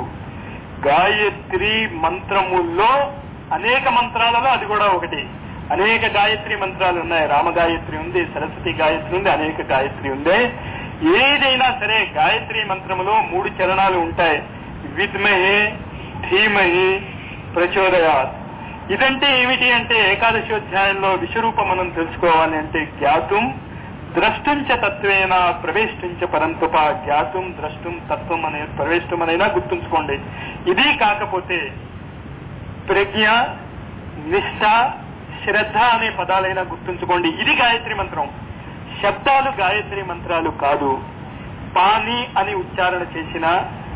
గాయత్రి మంత్రముల్లో అనేక మంత్రాలలో అది కూడా ఒకటి అనేక గాయత్రి మంత్రాలు ఉన్నాయి రామ గాయత్రి ఉంది సరస్వతి గాయత్రి ఉంది అనేక గాయత్రి ఉంది ఏదైనా సరే గాయత్రి మంత్రములో మూడు చరణాలు ఉంటాయి విద్మహే ధీమహి ప్రచోదయాత్ ఇదంటే ఏమిటి అంటే ఏకాదశోధ్యాయంలో విశ్వరూపం మనం తెలుసుకోవాలి అంటే జ్ఞాతుం ద్రష్టుంచ తత్వేన ప్రవేశించ పరంతుప జ్ఞాతుం ద్రష్టం తత్వం అనే ప్రవేశం అనైనా గుర్తుంచుకోండి ఇది కాకపోతే ప్రజ్ఞ నిష్ఠ శ్రద్ధ అనే పదాలైనా గుర్తుంచుకోండి ఇది గాయత్రి మంత్రం శబ్దాలు గాయత్రి మంత్రాలు కాదు పాని అని ఉచ్చారణ చేసిన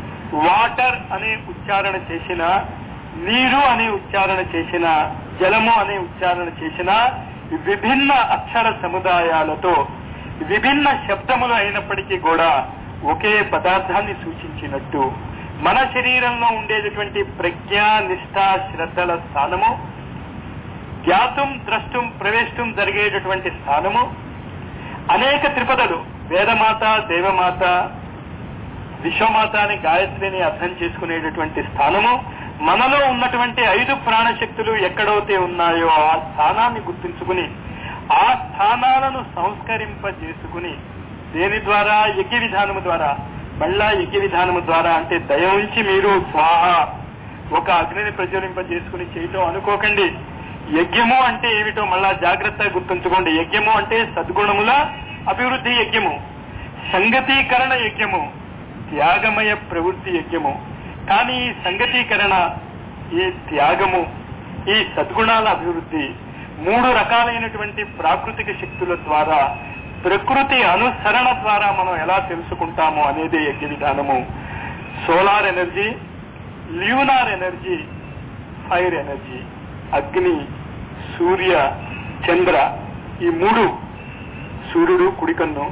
వాటర్ అనే ఉచ్చారణ చేసిన నీరు అనే ఉచ్చారణ చేసిన జలము అనే ఉచ్చారణ చేసిన విభిన్న అక్షర సముదాయాలతో విభిన్న శబ్దములు అయినప్పటికీ కూడా ఒకే పదార్థాన్ని సూచించినట్టు మన శరీరంలో ఉండేటటువంటి ప్రజ్ఞ నిష్ఠ శ్రద్ధల స్థానము జ్ఞాతం ద్రష్టం ప్రవేశం జరిగేటటువంటి స్థానము అనేక త్రిపదలు వేదమాత దేవమాత విశ్వమాత అని గాయత్రిని అర్థం చేసుకునేటటువంటి స్థానము మనలో ఉన్నటువంటి ఐదు ప్రాణశక్తులు ఎక్కడైతే ఉన్నాయో ఆ స్థానాన్ని గుర్తుంచుకుని ఆ స్థానాలను సంస్కరింపజేసుకుని దేని ద్వారా యజ్ఞ విధానము ద్వారా మళ్ళా యజ్ఞ విధానము ద్వారా అంటే దయ ఉంచి మీరు స్వాహ ఒక అగ్నిని ప్రజ్వలింపజేసుకుని చేయటం అనుకోకండి యజ్ఞము అంటే ఏమిటో మళ్ళా జాగ్రత్తగా గుర్తుంచుకోండి యజ్ఞము అంటే సద్గుణముల అభివృద్ధి యజ్ఞము సంగతీకరణ యజ్ఞము త్యాగమయ ప్రవృత్తి యజ్ఞము కానీ ఈ సంగతీకరణ ఈ త్యాగము ఈ సద్గుణాల అభివృద్ధి మూడు రకాలైనటువంటి ప్రాకృతిక శక్తుల ద్వారా ప్రకృతి అనుసరణ ద్వారా మనం ఎలా తెలుసుకుంటాము అనేది యజ్ఞ విధానము solar energy lunar energy fire energy అగ్ని సూర్య చంద్ర ఈ మూడు సూర్యుడు కుడి కన్ను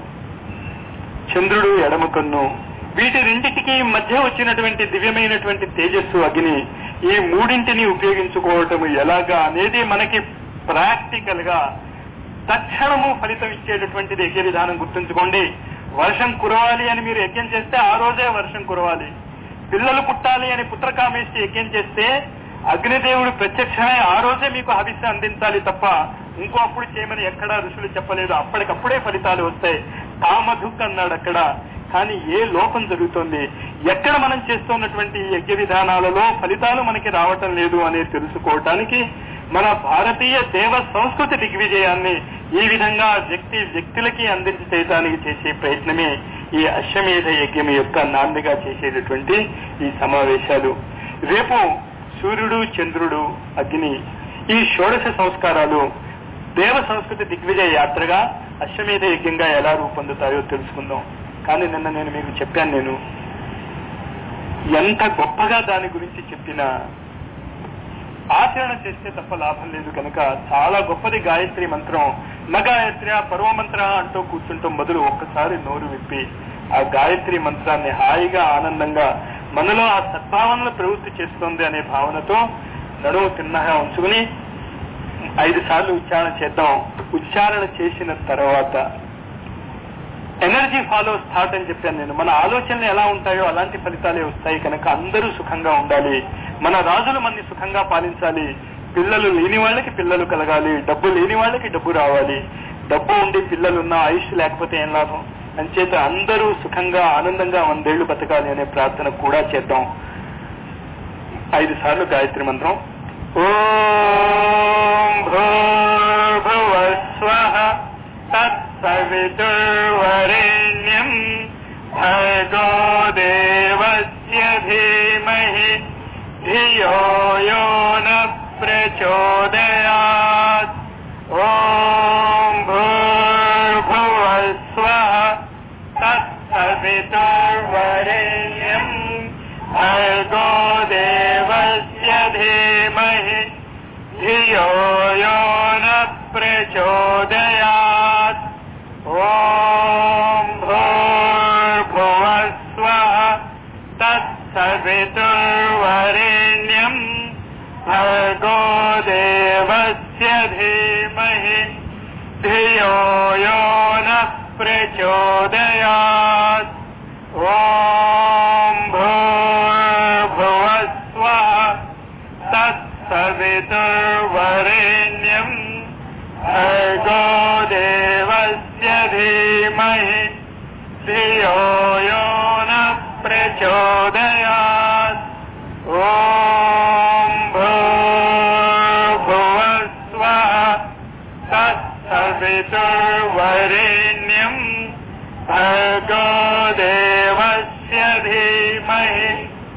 చంద్రుడు ఎడమ కన్ను వీటి రెండింటికి మధ్య వచ్చినటువంటి దివ్యమైనటువంటి తేజస్సు అగ్ని ఈ మూడింటిని ఉపయోగించుకోవటం ఎలాగా అనేది మనకి ప్రాక్టికల్ గా తక్షణము ఫలితం ఇచ్చేటటువంటిది యజ్ఞ విధానం గుర్తుంచుకోండి వర్షం కురవాలి అని మీరు యజ్ఞం చేస్తే ఆ రోజే వర్షం కురవాలి పిల్లలు పుట్టాలి అని పుత్రకామేష్టి యజ్ఞం చేస్తే అగ్నిదేవుడు ప్రత్యక్షమే ఆ రోజే మీకు హవిస్సు అందించాలి తప్ప ఇంకో అప్పుడు చేయమని ఎక్కడా ఋషులు చెప్పలేదు అప్పటికప్పుడే ఫలితాలు వస్తాయి కామధుక్ అన్నాడు అక్కడ కానీ ఏ లోపం జరుగుతోంది ఎక్కడ మనం చేస్తున్నటువంటి ఈ యజ్ఞ విధానాలలో ఫలితాలు మనకి రావటం లేదు అనేది తెలుసుకోవటానికి మన భారతీయ దేవ సంస్కృతి దిగ్విజయాన్ని ఈ విధంగా వ్యక్తి వ్యక్తులకి అందించి చేయడానికి చేసే ప్రయత్నమే ఈ అశ్వమేధ యజ్ఞం యొక్క నాందిగా చేసేటటువంటి ఈ సమావేశాలు రేపు సూర్యుడు చంద్రుడు అగ్ని ఈ షోడశ సంస్కారాలు దేవ సంస్కృతి దిగ్విజయ యాత్రగా అశ్వమేధ యజ్ఞంగా ఎలా రూపొందుతాయో తెలుసుకుందాం కానీ నిన్న నేను మీకు చెప్పాను నేను ఎంత గొప్పగా దాని గురించి చెప్పినా ఆచరణ చేస్తే తప్ప లాభం లేదు కనుక చాలా గొప్పది గాయత్రి మంత్రం న గాయత్రి పర్వమంత్ర అంటూ కూర్చుంటాం బదులు ఒక్కసారి నోరు విప్పి ఆ గాయత్రి మంత్రాన్ని హాయిగా ఆనందంగా మనలో ఆ సద్భావనలు ప్రవృత్తి చేస్తుంది అనే భావనతో నడుము తిన్నగా ఉంచుకుని ఐదు సార్లు ఉచ్చారణ చేద్దాం ఉచ్చారణ చేసిన తర్వాత ఎనర్జీ ఫాలో థాట్ అని చెప్పాను నేను మన ఆలోచనలు ఎలా ఉంటాయో అలాంటి ఫలితాలే వస్తాయి కనుక అందరూ సుఖంగా ఉండాలి మన రాజులు మనని సుఖంగా పాలించాలి పిల్లలు లేని వాళ్ళకి పిల్లలు కలగాలి డబ్బు లేని వాళ్ళకి డబ్బు రావాలి డబ్బు ఉండి పిల్లలు ఉన్న ఆయుష్ లేకపోతే ఏం లాభం అంచేత అందరూ సుఖంగా ఆనందంగా వందేళ్లు బతకాలి అనే ప్రార్థన కూడా చేద్దాం ఐదు సార్లు గాయత్రి మంత్రం ఓం భూర్భువస్వ తత్సవితుర్వరేణ్యం భర్గో దేవస్య ధీమహి ధియో యో న ప్రచోదయాత్ ఓం భూర్భువస్వ తత్సవితుర్వరేణ్యం భర్గో దేవస్య ధీమహి ధియో యో న ప్రచోదయాత్ ఓం భూర్భువస్వ తత్సవితుర్వరేణ్యం భర్గో దేవస్య ధీమహి ధియో యో న ప్రచోదయాత్ ఓం భూర్భువస్వ తత్సవితుర్వరేణ్యం భర్గో దేవస్య ధీమహి ధియో యో న ప్రచోదయాత్ ఓం భూర్భువస్వ తత్సవితుర్వరేణ్యం భర్గో దేవస్య ధీమహి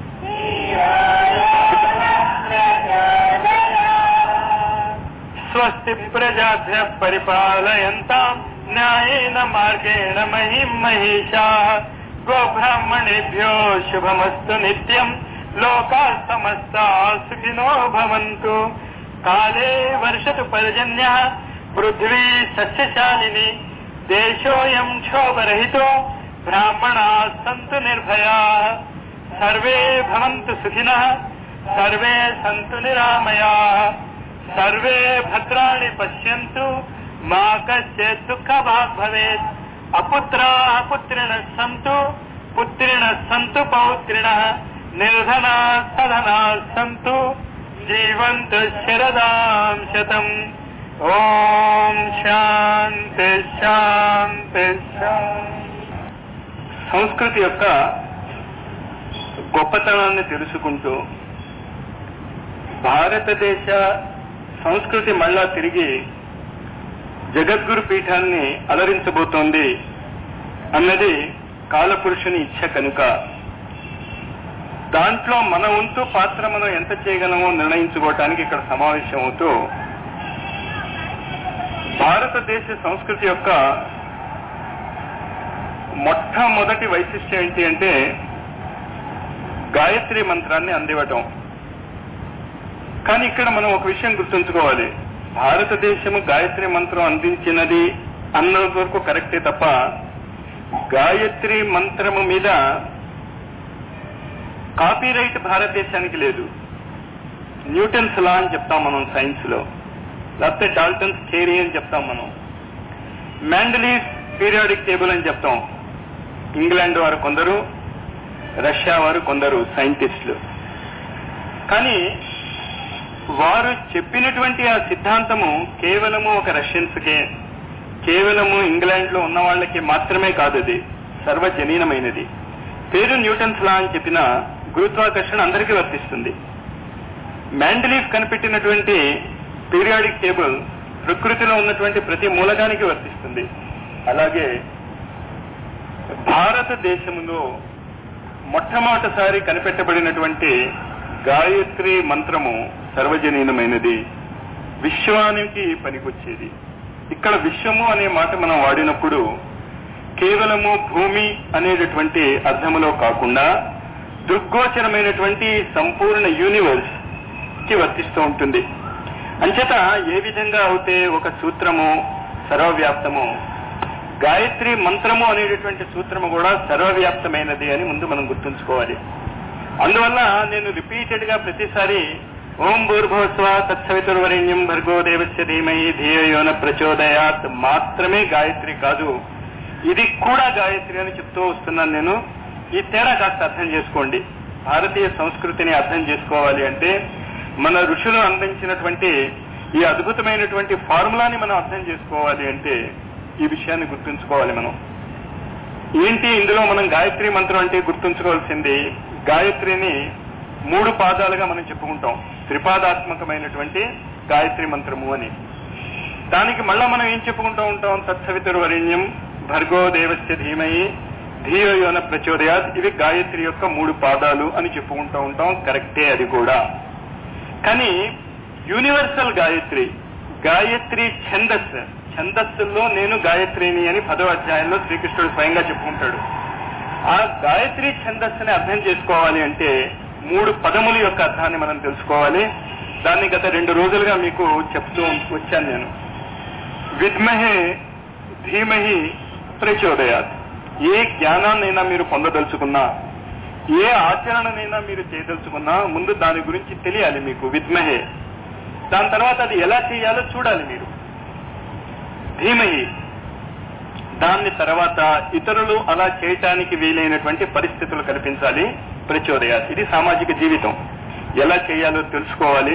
స్వస్తి ప్రజాభ్య పరిపాలయంతాం న్యాయేన మార్గేణ మహిం మహిషా గోబ్రాహ్మణేభ్యో శుభమస్తు నిత్యం లోకా సమస్తా సుఖినో భవంతు కాలే వర్షతు పర్జన్య పృథ్వీ సస్యశాలిని దేశోయం క్షోభరహితో బ్రాహ్మణా సంతు నిర్భయా సర్వే భవంతు సుఖినః సర్వే సంతు నిరామయా సర్వే భద్రాణి పశ్యంతు మా కశ్చిత్ దుఃఖ భాగ్ భవేత్ అపుత్రా పుత్రిణ సంతు పుత్రిణ సంతు పౌత్రిణ నిర్ధనా సధనా సంతు జీవంతు శరదాం శతం ఓం శాంతి శాంతి శాంతి సంస్కృతి యొక్క గొప్పతనాన్ని తెలుసుకుంటూ భారతదేశ సంస్కృతి మళ్ళా తిరిగి జగద్గురు పీఠాన్ని అలరించబోతోంది అన్నది కాలపురుషుని ఇచ్చ కనుక దాంట్లో మన వంతు పాత్ర మనం ఎంత చేయగలమో నిర్ణయించుకోవటానికి ఇక్కడ సమావేశం అవుతూ భారతదేశ సంస్కృతి యొక్క మొట్టమొదటి వైశిష్ట్యం ఏంటి అంటే గాయత్రి మంత్రాన్ని అందివ్వటం కానీ ఇక్కడ మనం ఒక విషయం గుర్తుంచుకోవాలి భారతదేశము గాయత్రి మంత్రం అందించినది అన్నంత వరకు కరెక్టే తప్ప గాయత్రి మంత్రము మీద కాపీరైట్ భారతదేశానికి లేదు న్యూటన్స్ లా అని చెప్తాం మనం సైన్స్ లో లేకపోతే డాల్టన్స్ థియరీ అని చెప్తాం మనం మ్యాండలీస్ పీరియాడిక్ టేబుల్ అని చెప్తాం ఇంగ్లాండ్ వారు కొందరు రష్యా వారు కొందరు సైంటిస్టులు కానీ వారు చెప్పినటువంటి ఆ సిద్ధాంతము కేవలము ఒక రష్యన్స్కే కేవలము ఇంగ్లాండ్ లో ఉన్న వాళ్ళకి మాత్రమే కాదు అది సర్వజనీనమైనది పేరు న్యూటన్స్ లా అని చెప్పిన గురుత్వాకర్షణ అందరికీ వర్తిస్తుంది మ్యాండలీఫ్ కనిపెట్టినటువంటి పీరియాడిక్ టేబుల్ ప్రకృతిలో ఉన్నటువంటి ప్రతి మూలకానికి వర్తిస్తుంది అలాగే భారతదేశంలో మొట్టమొదటిసారి కనిపెట్టబడినటువంటి గాయత్రి మంత్రము సర్వజనీనమైనది విశ్వానికి పనికొచ్చేది ఇక్కడ విశ్వము అనే మాట మనం వాడినప్పుడు కేవలము భూమి అనేటటువంటి అర్థములో కాకుండా దృగ్గోచరమైనటువంటి సంపూర్ణ యూనివర్స్ కి వర్తిస్తూ ఉంటుంది అంచేత ఏ విధంగా అయితే ఒక సూత్రము సర్వవ్యాప్తము గాయత్రి మంత్రము అనేటటువంటి సూత్రము కూడా సర్వవ్యాప్తమైనది అని ముందు మనం గుర్తుంచుకోవాలి అందువల్ల నేను రిపీటెడ్ గా ప్రతిసారి ఓం భూర్భువస్వ తత్సవితుర్వరేణ్యం భర్గో దేవస్య ధీమహి ధియోన ప్రచోదయాత్ మాత్రమే గాయత్రి కాదు ఇది కూడా గాయత్రి అని చెప్తూ వస్తున్నాను నేను ఈ తేడా కాస్త అర్థం చేసుకోండి భారతీయ సంస్కృతిని అర్థం చేసుకోవాలి అంటే మన ఋషులు అందించినటువంటి ఈ అద్భుతమైనటువంటి ఫార్ములాని మనం అర్థం చేసుకోవాలి అంటే ఈ విషయాన్ని గుర్తుంచుకోవాలి మనం ఏంటి ఇందులో మనం గాయత్రి మంత్రం అంటే గుర్తుంచుకోవాల్సింది గాయత్రిని మూడు పాదాలుగా మనం చెప్పుకుంటాం త్రిపాదాత్మకమైనటువంటి గాయత్రి మంత్రము అని దానికి మళ్ళా మనం ఏం చెప్పుకుంటూ ఉంటాం తత్సవితుర్వరేణ్యం భర్గో దేవస్య ధీమయి ధీయోన ప్రచోదయాత్ ఇవి గాయత్రి యొక్క మూడు పాదాలు అని చెప్పుకుంటూ ఉంటాం కరెక్టే అది కూడా కానీ యూనివర్సల్ గాయత్రి గాయత్రి ఛందస్ ఛందస్సుల్లో నేను గాయత్రిని అని పదో అధ్యాయంలో శ్రీకృష్ణుడు స్వయంగా చెప్పుకుంటాడు ఆ గాయత్రి ఛందస్సుని అర్థం చేసుకోవాలి అంటే మూడు పదముల యొక్క అర్థాన్ని మనం తెలుసుకోవాలి దాన్ని గత రెండు రోజులుగా మీకు చెప్తూ వచ్చాను నేను విద్మహే ధీమహి ప్రచోదయాత్ ఏ జ్ఞానాన్నైనా మీరు పొందదలుచుకున్నా ఏ ఆచరణనైనా మీరు చేయదలుచుకున్నా ముందు దాని గురించి తెలియాలి మీకు విద్మహే దాని తర్వాత అది ఎలా చేయాలో చూడాలి మీరు ధీమహి దాన్ని తర్వాత ఇతరులు అలా చేయటానికి వీలైనటువంటి పరిస్థితులు కల్పించాలి ప్రచోదయాత్ ఇది సామాజిక జీవితం ఎలా చేయాలో తెలుసుకోవాలి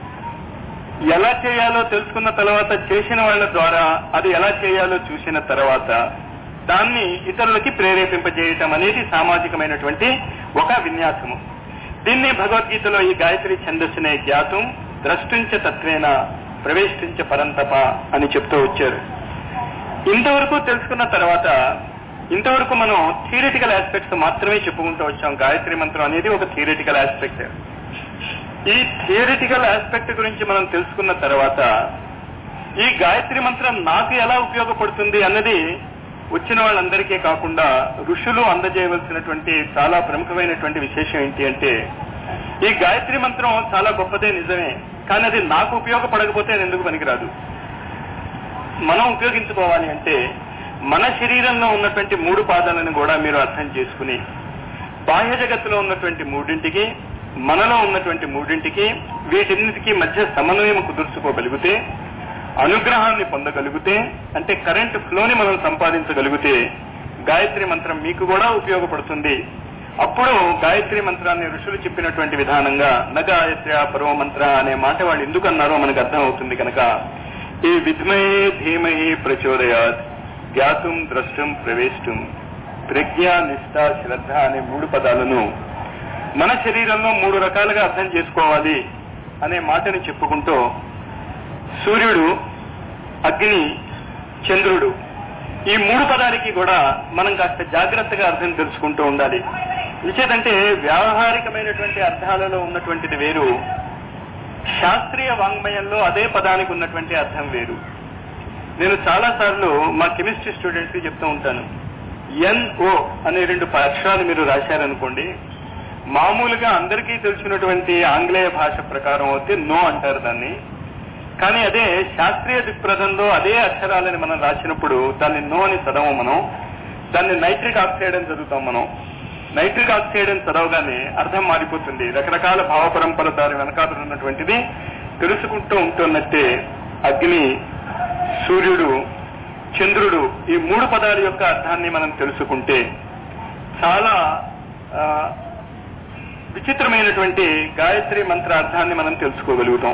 ఎలా చేయాలో తెలుసుకున్న తర్వాత చేసిన వాళ్ళ ద్వారా అది ఎలా చేయాలో చూసిన తర్వాత దాన్ని ఇతరులకి ప్రేరేపింపజేయటం అనేది సామాజికమైనటువంటి ఒక విన్యాసము దీన్ని భగవద్గీతలో ఈ గాయత్రి ఛందస్సునే జ్ఞాతం ద్రష్టించ తత్వేన ప్రవేశించ పరంతప అని చెప్తూ వచ్చారు ఇంతవరకు తెలుసుకున్న తర్వాత ఇంతవరకు మనం థియరిటికల్ ఆస్పెక్ట్స్ మాత్రమే చెప్పుకుంటూ వచ్చాం గాయత్రి మంత్రం అనేది ఒక థియరిటికల్ ఆస్పెక్ట్ ఈ థియరిటికల్ ఆస్పెక్ట్ గురించి మనం తెలుసుకున్న తర్వాత ఈ గాయత్రి మంత్రం నాకు ఎలా ఉపయోగపడుతుంది అన్నది వచ్చిన వాళ్ళందరికీ కాకుండా ఋషులు అందజేయవలసినటువంటి చాలా ప్రముఖమైనటువంటి విశేషం ఏంటి అంటే ఈ గాయత్రి మంత్రం చాలా గొప్పదే నిజమే కానీ అది నాకు ఉపయోగపడకపోతే అది ఎందుకు పనికిరాదు మనం ఉపయోగించుకోవాలి అంటే మన శరీరంలో ఉన్నటువంటి మూడు పాదాలను కూడా మీరు అర్థం చేసుకుని బాహ్య జగత్తులో ఉన్నటువంటి మూడింటికి మనలో ఉన్నటువంటి మూడింటికి వీటిన్నిటికీ మధ్య సమన్వయం కుదుర్చుకోగలిగితే అనుగ్రహాన్ని పొందగలిగితే అంటే కరెంట్ ఫ్లోని మనం సంపాదించగలిగితే గాయత్రి మంత్రం మీకు కూడా ఉపయోగపడుతుంది అప్పుడు గాయత్రి మంత్రాన్ని ఋషులు చెప్పినటువంటి విధానంగా న గాయత్రి పరమ మంత్ర అనే మాట వాళ్ళు ఎందుకు అన్నారో మనకు అర్థం అవుతుంది కనుక ఈ విద్మయే ధీమహి ప్రచోదయాత్ జ్ఞాతం ద్రష్టం ప్రవేశం ప్రజ్ఞ నిష్ట శ్రద్ధ అనే మూడు పదాలను మన శరీరంలో మూడు రకాలుగా అర్థం చేసుకోవాలి అనే మాటని చెప్పుకుంటూ సూర్యుడు అగ్ని చంద్రుడు ఈ మూడు పదాలకి కూడా మనం కాస్త జాగ్రత్తగా అర్థం తెలుసుకుంటూ ఉండాలి విచేదంటే వ్యావహారికమైనటువంటి అర్థాలలో ఉన్నటువంటిది వేరు శాస్త్రీయ వాంగ్మయంలో అదే పదానికి ఉన్నటువంటి అర్థం వేరు నేను చాలా సార్లు మా కెమిస్ట్రీ స్టూడెంట్స్ కి చెప్తూ ఉంటాను ఎన్ఓ అనే రెండు అక్షరాలు మీరు రాశారనుకోండి మామూలుగా అందరికీ తెలిసినటువంటి ఆంగ్లేయ భాష ప్రకారం అయితే నో అంటారు దాన్ని కానీ అదే శాస్త్రీయ దిక్ప్రదంలో అదే అక్షరాలని మనం రాసినప్పుడు దాన్ని నో అని చదవం మనం దాన్ని నైట్రిక్ ఆక్సైడ్ అని చదువుతాం మనం నైట్రిక్ ఆక్సైడ్ అని చదవగానే అర్థం మారిపోతుంది రకరకాల భావ పరంపర దాని వెనకాల ఉన్నటువంటిది తెలుసుకుంటూ ఉంటున్నట్టే అగ్ని సూర్యుడు చంద్రుడు ఈ మూడు పదాల యొక్క అర్థాన్ని మనం తెలుసుకుంటే చాలా ఆ, విచిత్రమైనటువంటి గాయత్రి మంత్ర అర్థాన్ని మనం తెలుసుకోగలుగుతాం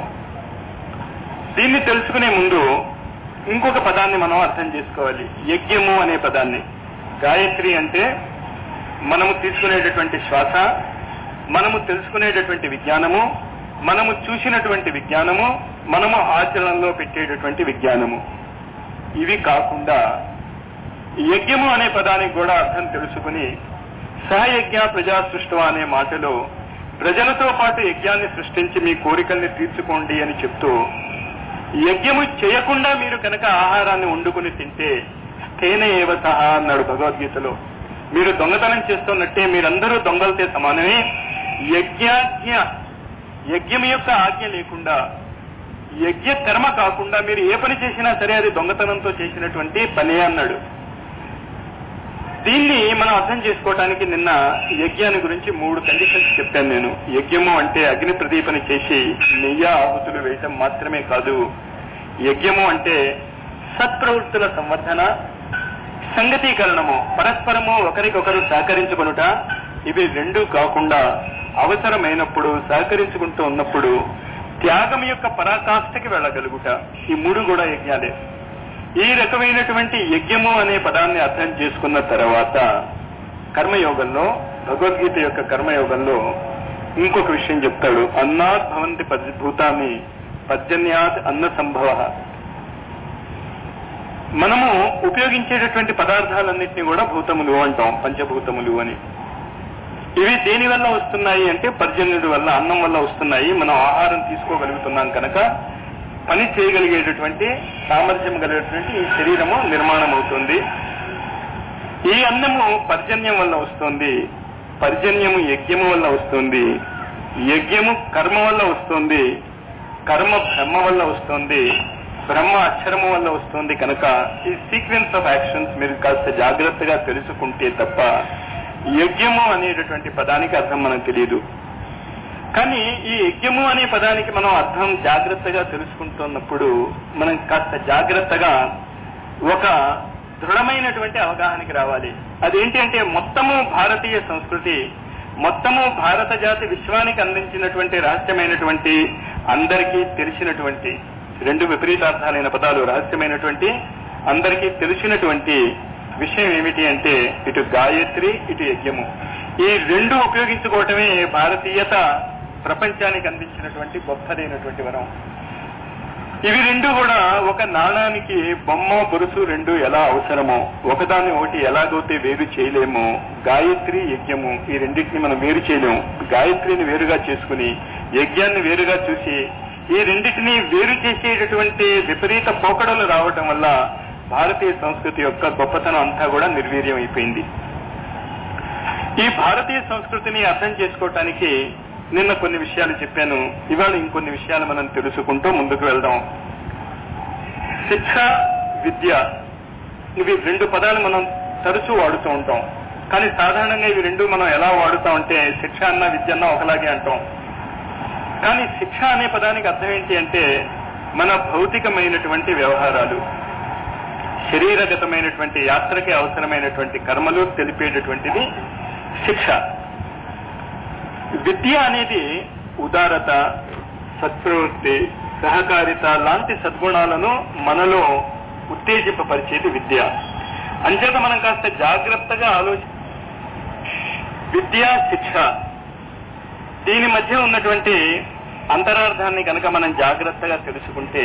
దీన్ని తెలుసుకునే ముందు ఇంకొక పదాన్ని మనం అర్థం చేసుకోవాలి యజ్ఞము అనే పదాన్ని గాయత్రి అంటే మనము తీసుకునేటటువంటి శ్వాస మనము తెలుసుకునేటటువంటి విజ్ఞానము మనము చూసినటువంటి విజ్ఞానము మనము ఆచరణలో పెట్టేటటువంటి విజ్ఞానము ఇవి కాకుండా యజ్ఞము అనే పదానికి కూడా అర్థం తెలుసుకుని సహయజ్ఞ ప్రజా సృష్టం అనే మాటలో ప్రజలతో పాటు యజ్ఞాన్ని సృష్టించి మీ కోరికల్ని తీర్చుకోండి అని చెప్తూ యజ్ఞము చేయకుండా మీరు కనుక ఆహారాన్ని వండుకుని తింటే తేనె ఏవ సహా అన్నాడు భగవద్గీతలో మీరు దొంగతనం చేస్తున్నట్టే మీరందరూ దొంగలతో సమానమే యజ్ఞాజ్ఞ యజ్ఞం యొక్క ఆజ్ఞ లేకుండా యజ్ఞ కర్మ కాకుండా మీరు ఏ పని చేసినా సరే అది దొంగతనంతో చేసినటువంటి పనే అన్నాడు దీన్ని మనం అర్థం చేసుకోవటానికి నిన్న యజ్ఞాన్ని గురించి మూడు కండిషన్స్ చెప్పాను నేను యజ్ఞము అంటే అగ్ని ప్రదీపన చేసి నెయ్య ఆహుతులు వేయటం మాత్రమే కాదు యజ్ఞము అంటే సత్ప్రవృత్తుల సంవర్ధన సంగతీకరణము పరస్పరము ఒకరికొకరు సహకరించుకొనుట ఇవి రెండు కాకుండా అవసరమైనప్పుడు సహకరించుకుంటూ ఉన్నప్పుడు త్యాగం యొక్క పరాకాష్ఠకి వెళ్ళగలుగుట ఈ మూడు కూడా యజ్ఞాలే ఈ రకమైనటువంటి యజ్ఞము అనే పదాన్ని అర్థం చేసుకున్న తర్వాత కర్మయోగంలో భగవద్గీత యొక్క కర్మయోగంలో ఇంకొక విషయం చెప్తాడు అన్నాత్ భవంతి పద్- భూతాన్ని పర్జన్యాత్ అన్న సంభవ మనము ఉపయోగించేటటువంటి పదార్థాలన్నింటినీ కూడా భూతములు అంటాం పంచభూతములు అని ఇవి దేని వల్ల వస్తున్నాయి అంటే పర్జన్యుడి వల్ల అన్నం వల్ల వస్తున్నాయి మనం ఆహారం తీసుకోగలుగుతున్నాం కనుక పని చేయగలిగేటటువంటి సామర్థ్యం కలిగేటటువంటి ఈ శరీరము నిర్మాణం అవుతుంది ఈ అన్నము పర్జన్యం వల్ల వస్తుంది పర్జన్యము యజ్ఞము వల్ల వస్తుంది యజ్ఞము కర్మ వల్ల వస్తుంది కర్మ బ్రహ్మ వల్ల వస్తుంది బ్రహ్మ అక్షరము వల్ల వస్తుంది కనుక ఈ సీక్వెన్స్ ఆఫ్ యాక్షన్స్ మీరు కాస్త జాగ్రత్తగా తెలుసుకుంటే తప్ప యజ్ఞము అనేటటువంటి పదానికి అర్థం మనకు తెలియదు కానీ ఈ యజ్ఞము అనే పదానికి మనం అర్థం జాగ్రత్తగా తెలుసుకుంటున్నప్పుడు మనం కాస్త జాగ్రత్తగా ఒక దృఢమైనటువంటి అవగాహనకి రావాలి అదేంటి అంటే మొత్తము భారతీయ సంస్కృతి మొత్తము భారత జాతి విశ్వానికి అందించినటువంటి రహస్యమైనటువంటి అందరికీ తెలిసినటువంటి రెండు విపరీతార్థాలైన పదాలు రహస్యమైనటువంటి అందరికీ తెలిసినటువంటి విషయం ఏమిటి అంటే ఇటు గాయత్రి ఇటు యజ్ఞము ఈ రెండు ఉపయోగించుకోవటమే భారతీయత ప్రపంచానికి అందించినటువంటి గొప్పదైనటువంటి వరం ఇవి రెండు కూడా ఒక నాణానికి బొమ్మ బొరుసు రెండు ఎలా అవసరమో ఒకదాన్ని ఒకటి ఎలాగైతే వేరు చేయలేమో గాయత్రి యజ్ఞము ఈ రెండింటిని మనం వేరు చేయలేము గాయత్రిని వేరుగా చేసుకుని యజ్ఞాన్ని వేరుగా చూసి ఈ రెండింటిని వేరు చేసేటటువంటి విపరీత పోకడలు రావటం వల్ల భారతీయ సంస్కృతి యొక్క గొప్పతనం అంతా కూడా నిర్వీర్యం అయిపోయింది ఈ భారతీయ సంస్కృతిని అర్థం చేసుకోవటానికి నిన్న కొన్ని విషయాలు చెప్పాను ఇవాళ ఇంకొన్ని విషయాలు మనం తెలుసుకుంటూ ముందుకు వెళ్దాం శిక్ష విద్య ఇవి రెండు పదాలు మనం తరచూ వాడుతూ ఉంటాం కానీ సాధారణంగా ఇవి రెండు మనం ఎలా వాడుతాం అంటే శిక్ష అన్న విద్య అన్న ఒకలాగే అంటాం కానీ శిక్ష అనే పదానికి అర్థం ఏంటి అంటే మన భౌతికమైనటువంటి వ్యవహారాలు శరీరగతమైనటువంటి యాత్రకి అవసరమైనటువంటి కర్మలు తెలిపేటటువంటిది శిక్ష విద్య అనేది ఉదారత సత్ప్రవృత్తి సహకారిత లాంటి సద్గుణాలను మనలో ఉత్తేజింపరిచేది విద్య అంచేత మనం కాస్త జాగ్రత్తగా ఆలోచి విద్య శిక్ష దీని మధ్య ఉన్నటువంటి అంతరార్థాన్ని కనుక మనం జాగ్రత్తగా తెలుసుకుంటే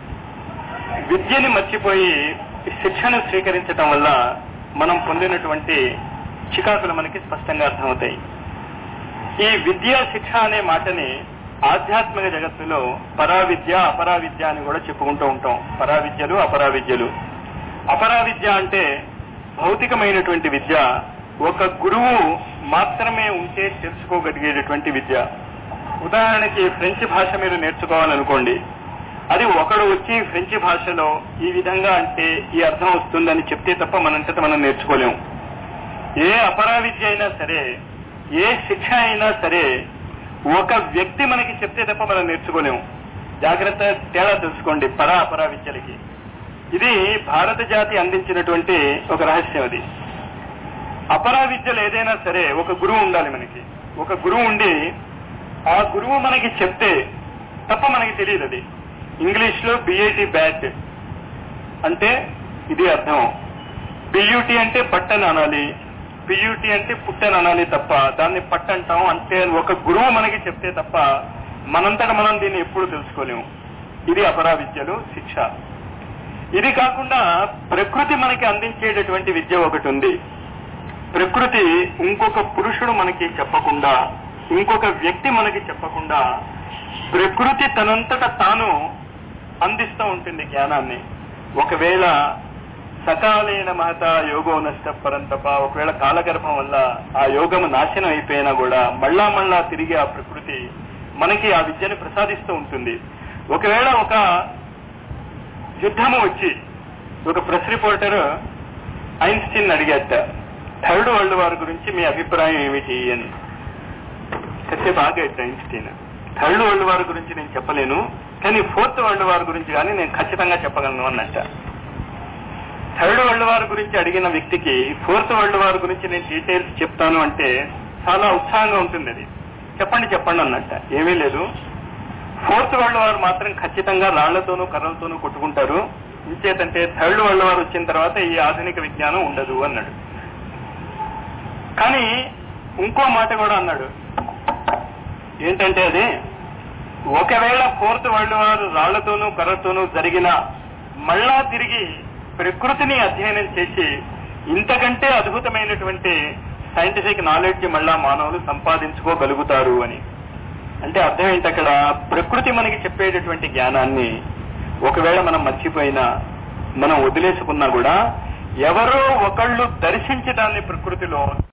విద్యని మర్చిపోయి శిక్షను స్వీకరించటం వల్ల మనం పొందినటువంటి చికాకులు మనకి స్పష్టంగా అర్థమవుతాయి ఈ విద్య శిక్ష అనే మాటని ఆధ్యాత్మిక జగత్తులో పరావిద్య అపరావిద్య అని కూడా చెప్పుకుంటూ ఉంటాం పరావిద్యలు అపరావిద్యలు అపరావిద్య అంటే భౌతికమైనటువంటి విద్య ఒక గురువు మాత్రమే ఉంటే తెలుసుకోగలిగేటటువంటి విద్య ఉదాహరణకి ఫ్రెంచ్ భాష మీరు నేర్చుకోవాలనుకోండి అది ఒకడు వచ్చి ఫ్రెంచ్ భాషలో ఈ విధంగా అంటే ఈ అర్థం వస్తుందని చెప్తే తప్ప మనంతట మనం నేర్చుకోలేము ఏ అపరావిద్య అయినా సరే ఏ శిక్ష అయినా సరే ఒక వ్యక్తి మనకి చెప్తే తప్ప మనం నేర్చుకోలేము జాగ్రత్త తేడా తెలుసుకోండి పరా అపరా విద్యలకి ఇది భారత జాతి అందించినటువంటి ఒక రహస్యం అది అపరా విద్యలు ఏదైనా సరే ఒక గురువు ఉండాలి మనకి ఒక గురువు ఉండి ఆ గురువు మనకి చెప్తే తప్ప మనకి తెలియదు అది ఇంగ్లీష్ లో బిఐటి బ్యాట్ అంటే ఇది అర్థం బియూటి అంటే బట్టన్ అనాలి పియూటి అంటే పుట్టని అనాలి తప్ప దాన్ని పట్టు అంటాం అంటే ఒక గురువు మనకి చెప్తే తప్ప మనంతట మనం దీన్ని ఎప్పుడు తెలుసుకోలేము ఇది అపరా విద్యలు శిక్ష ఇది కాకుండా ప్రకృతి మనకి అందించేటటువంటి విద్య ఒకటి ఉంది ప్రకృతి ఇంకొక పురుషుడు మనకి చెప్పకుండా ఇంకొక వ్యక్తి మనకి చెప్పకుండా ప్రకృతి తనంతట తాను అందిస్తూ ఉంటుంది జ్ఞానాన్ని ఒకవేళ సకాలైన మహత యోగో నష్ట పరంతప ఒకవేళ కాలగర్భం వల్ల ఆ యోగము నాశనం అయిపోయినా కూడా మళ్ళా మళ్ళా తిరిగి ఆ ప్రకృతి మనకి ఆ విద్యని ప్రసాదిస్తూ ఉంటుంది ఒకవేళ ఒక యుద్ధము వచ్చి ఒక ప్రెస్ రిపోర్టర్ ఐన్స్టీన్ అడిగేట థర్డ్ వరల్డ్ వార్ గురించి మీ అభిప్రాయం ఏమిటి అని కాసేపు ఆగాడు ఐన్స్టీన్ థర్డ్ వరల్డ్ వార్ గురించి నేను చెప్పలేను కానీ ఫోర్త్ వరల్డ్ వార్ గురించి కానీ నేను ఖచ్చితంగా చెప్పగలను అన్నట్ట థర్డ్ వరల్డ్ వార్ గురించి అడిగిన వ్యక్తికి ఫోర్త్ వరల్డ్ వార్ గురించి నేను డీటెయిల్స్ చెప్తాను అంటే చాలా ఉత్సాహంగా ఉంటుంది అది చెప్పండి చెప్పండి అన్నట్ట ఏమీ లేదు ఫోర్త్ వరల్డ్ వార్ మాత్రం ఖచ్చితంగా రాళ్లతోనూ కర్రలతోనూ కొట్టుకుంటారు ఇంచేతంటే థర్డ్ వరల్డ్ వార్ వచ్చిన తర్వాత ఈ ఆధునిక విజ్ఞానం ఉండదు అన్నాడు కానీ ఇంకో మాట కూడా అన్నాడు ఏంటంటే అది ఒకవేళ ఫోర్త్ వరల్డ్ వార్ రాళ్లతోనూ కర్రతోనూ జరిగిన మళ్ళా తిరిగి ప్రకృతిని అధ్యయనం చేసి ఇంతకంటే అద్భుతమైనటువంటి సైంటిఫిక్ నాలెడ్జ్ మళ్ళా మానవులు సంపాదించుకోగలుగుతారు అని అంటే అర్థం ఏంటి అక్కడ ప్రకృతి మనకి చెప్పేటటువంటి జ్ఞానాన్ని ఒకవేళ మనం మర్చిపోయినా మనం వదిలేసుకున్నా కూడా ఎవరో ఒకళ్ళు దర్శించడాన్ని ప్రకృతిలో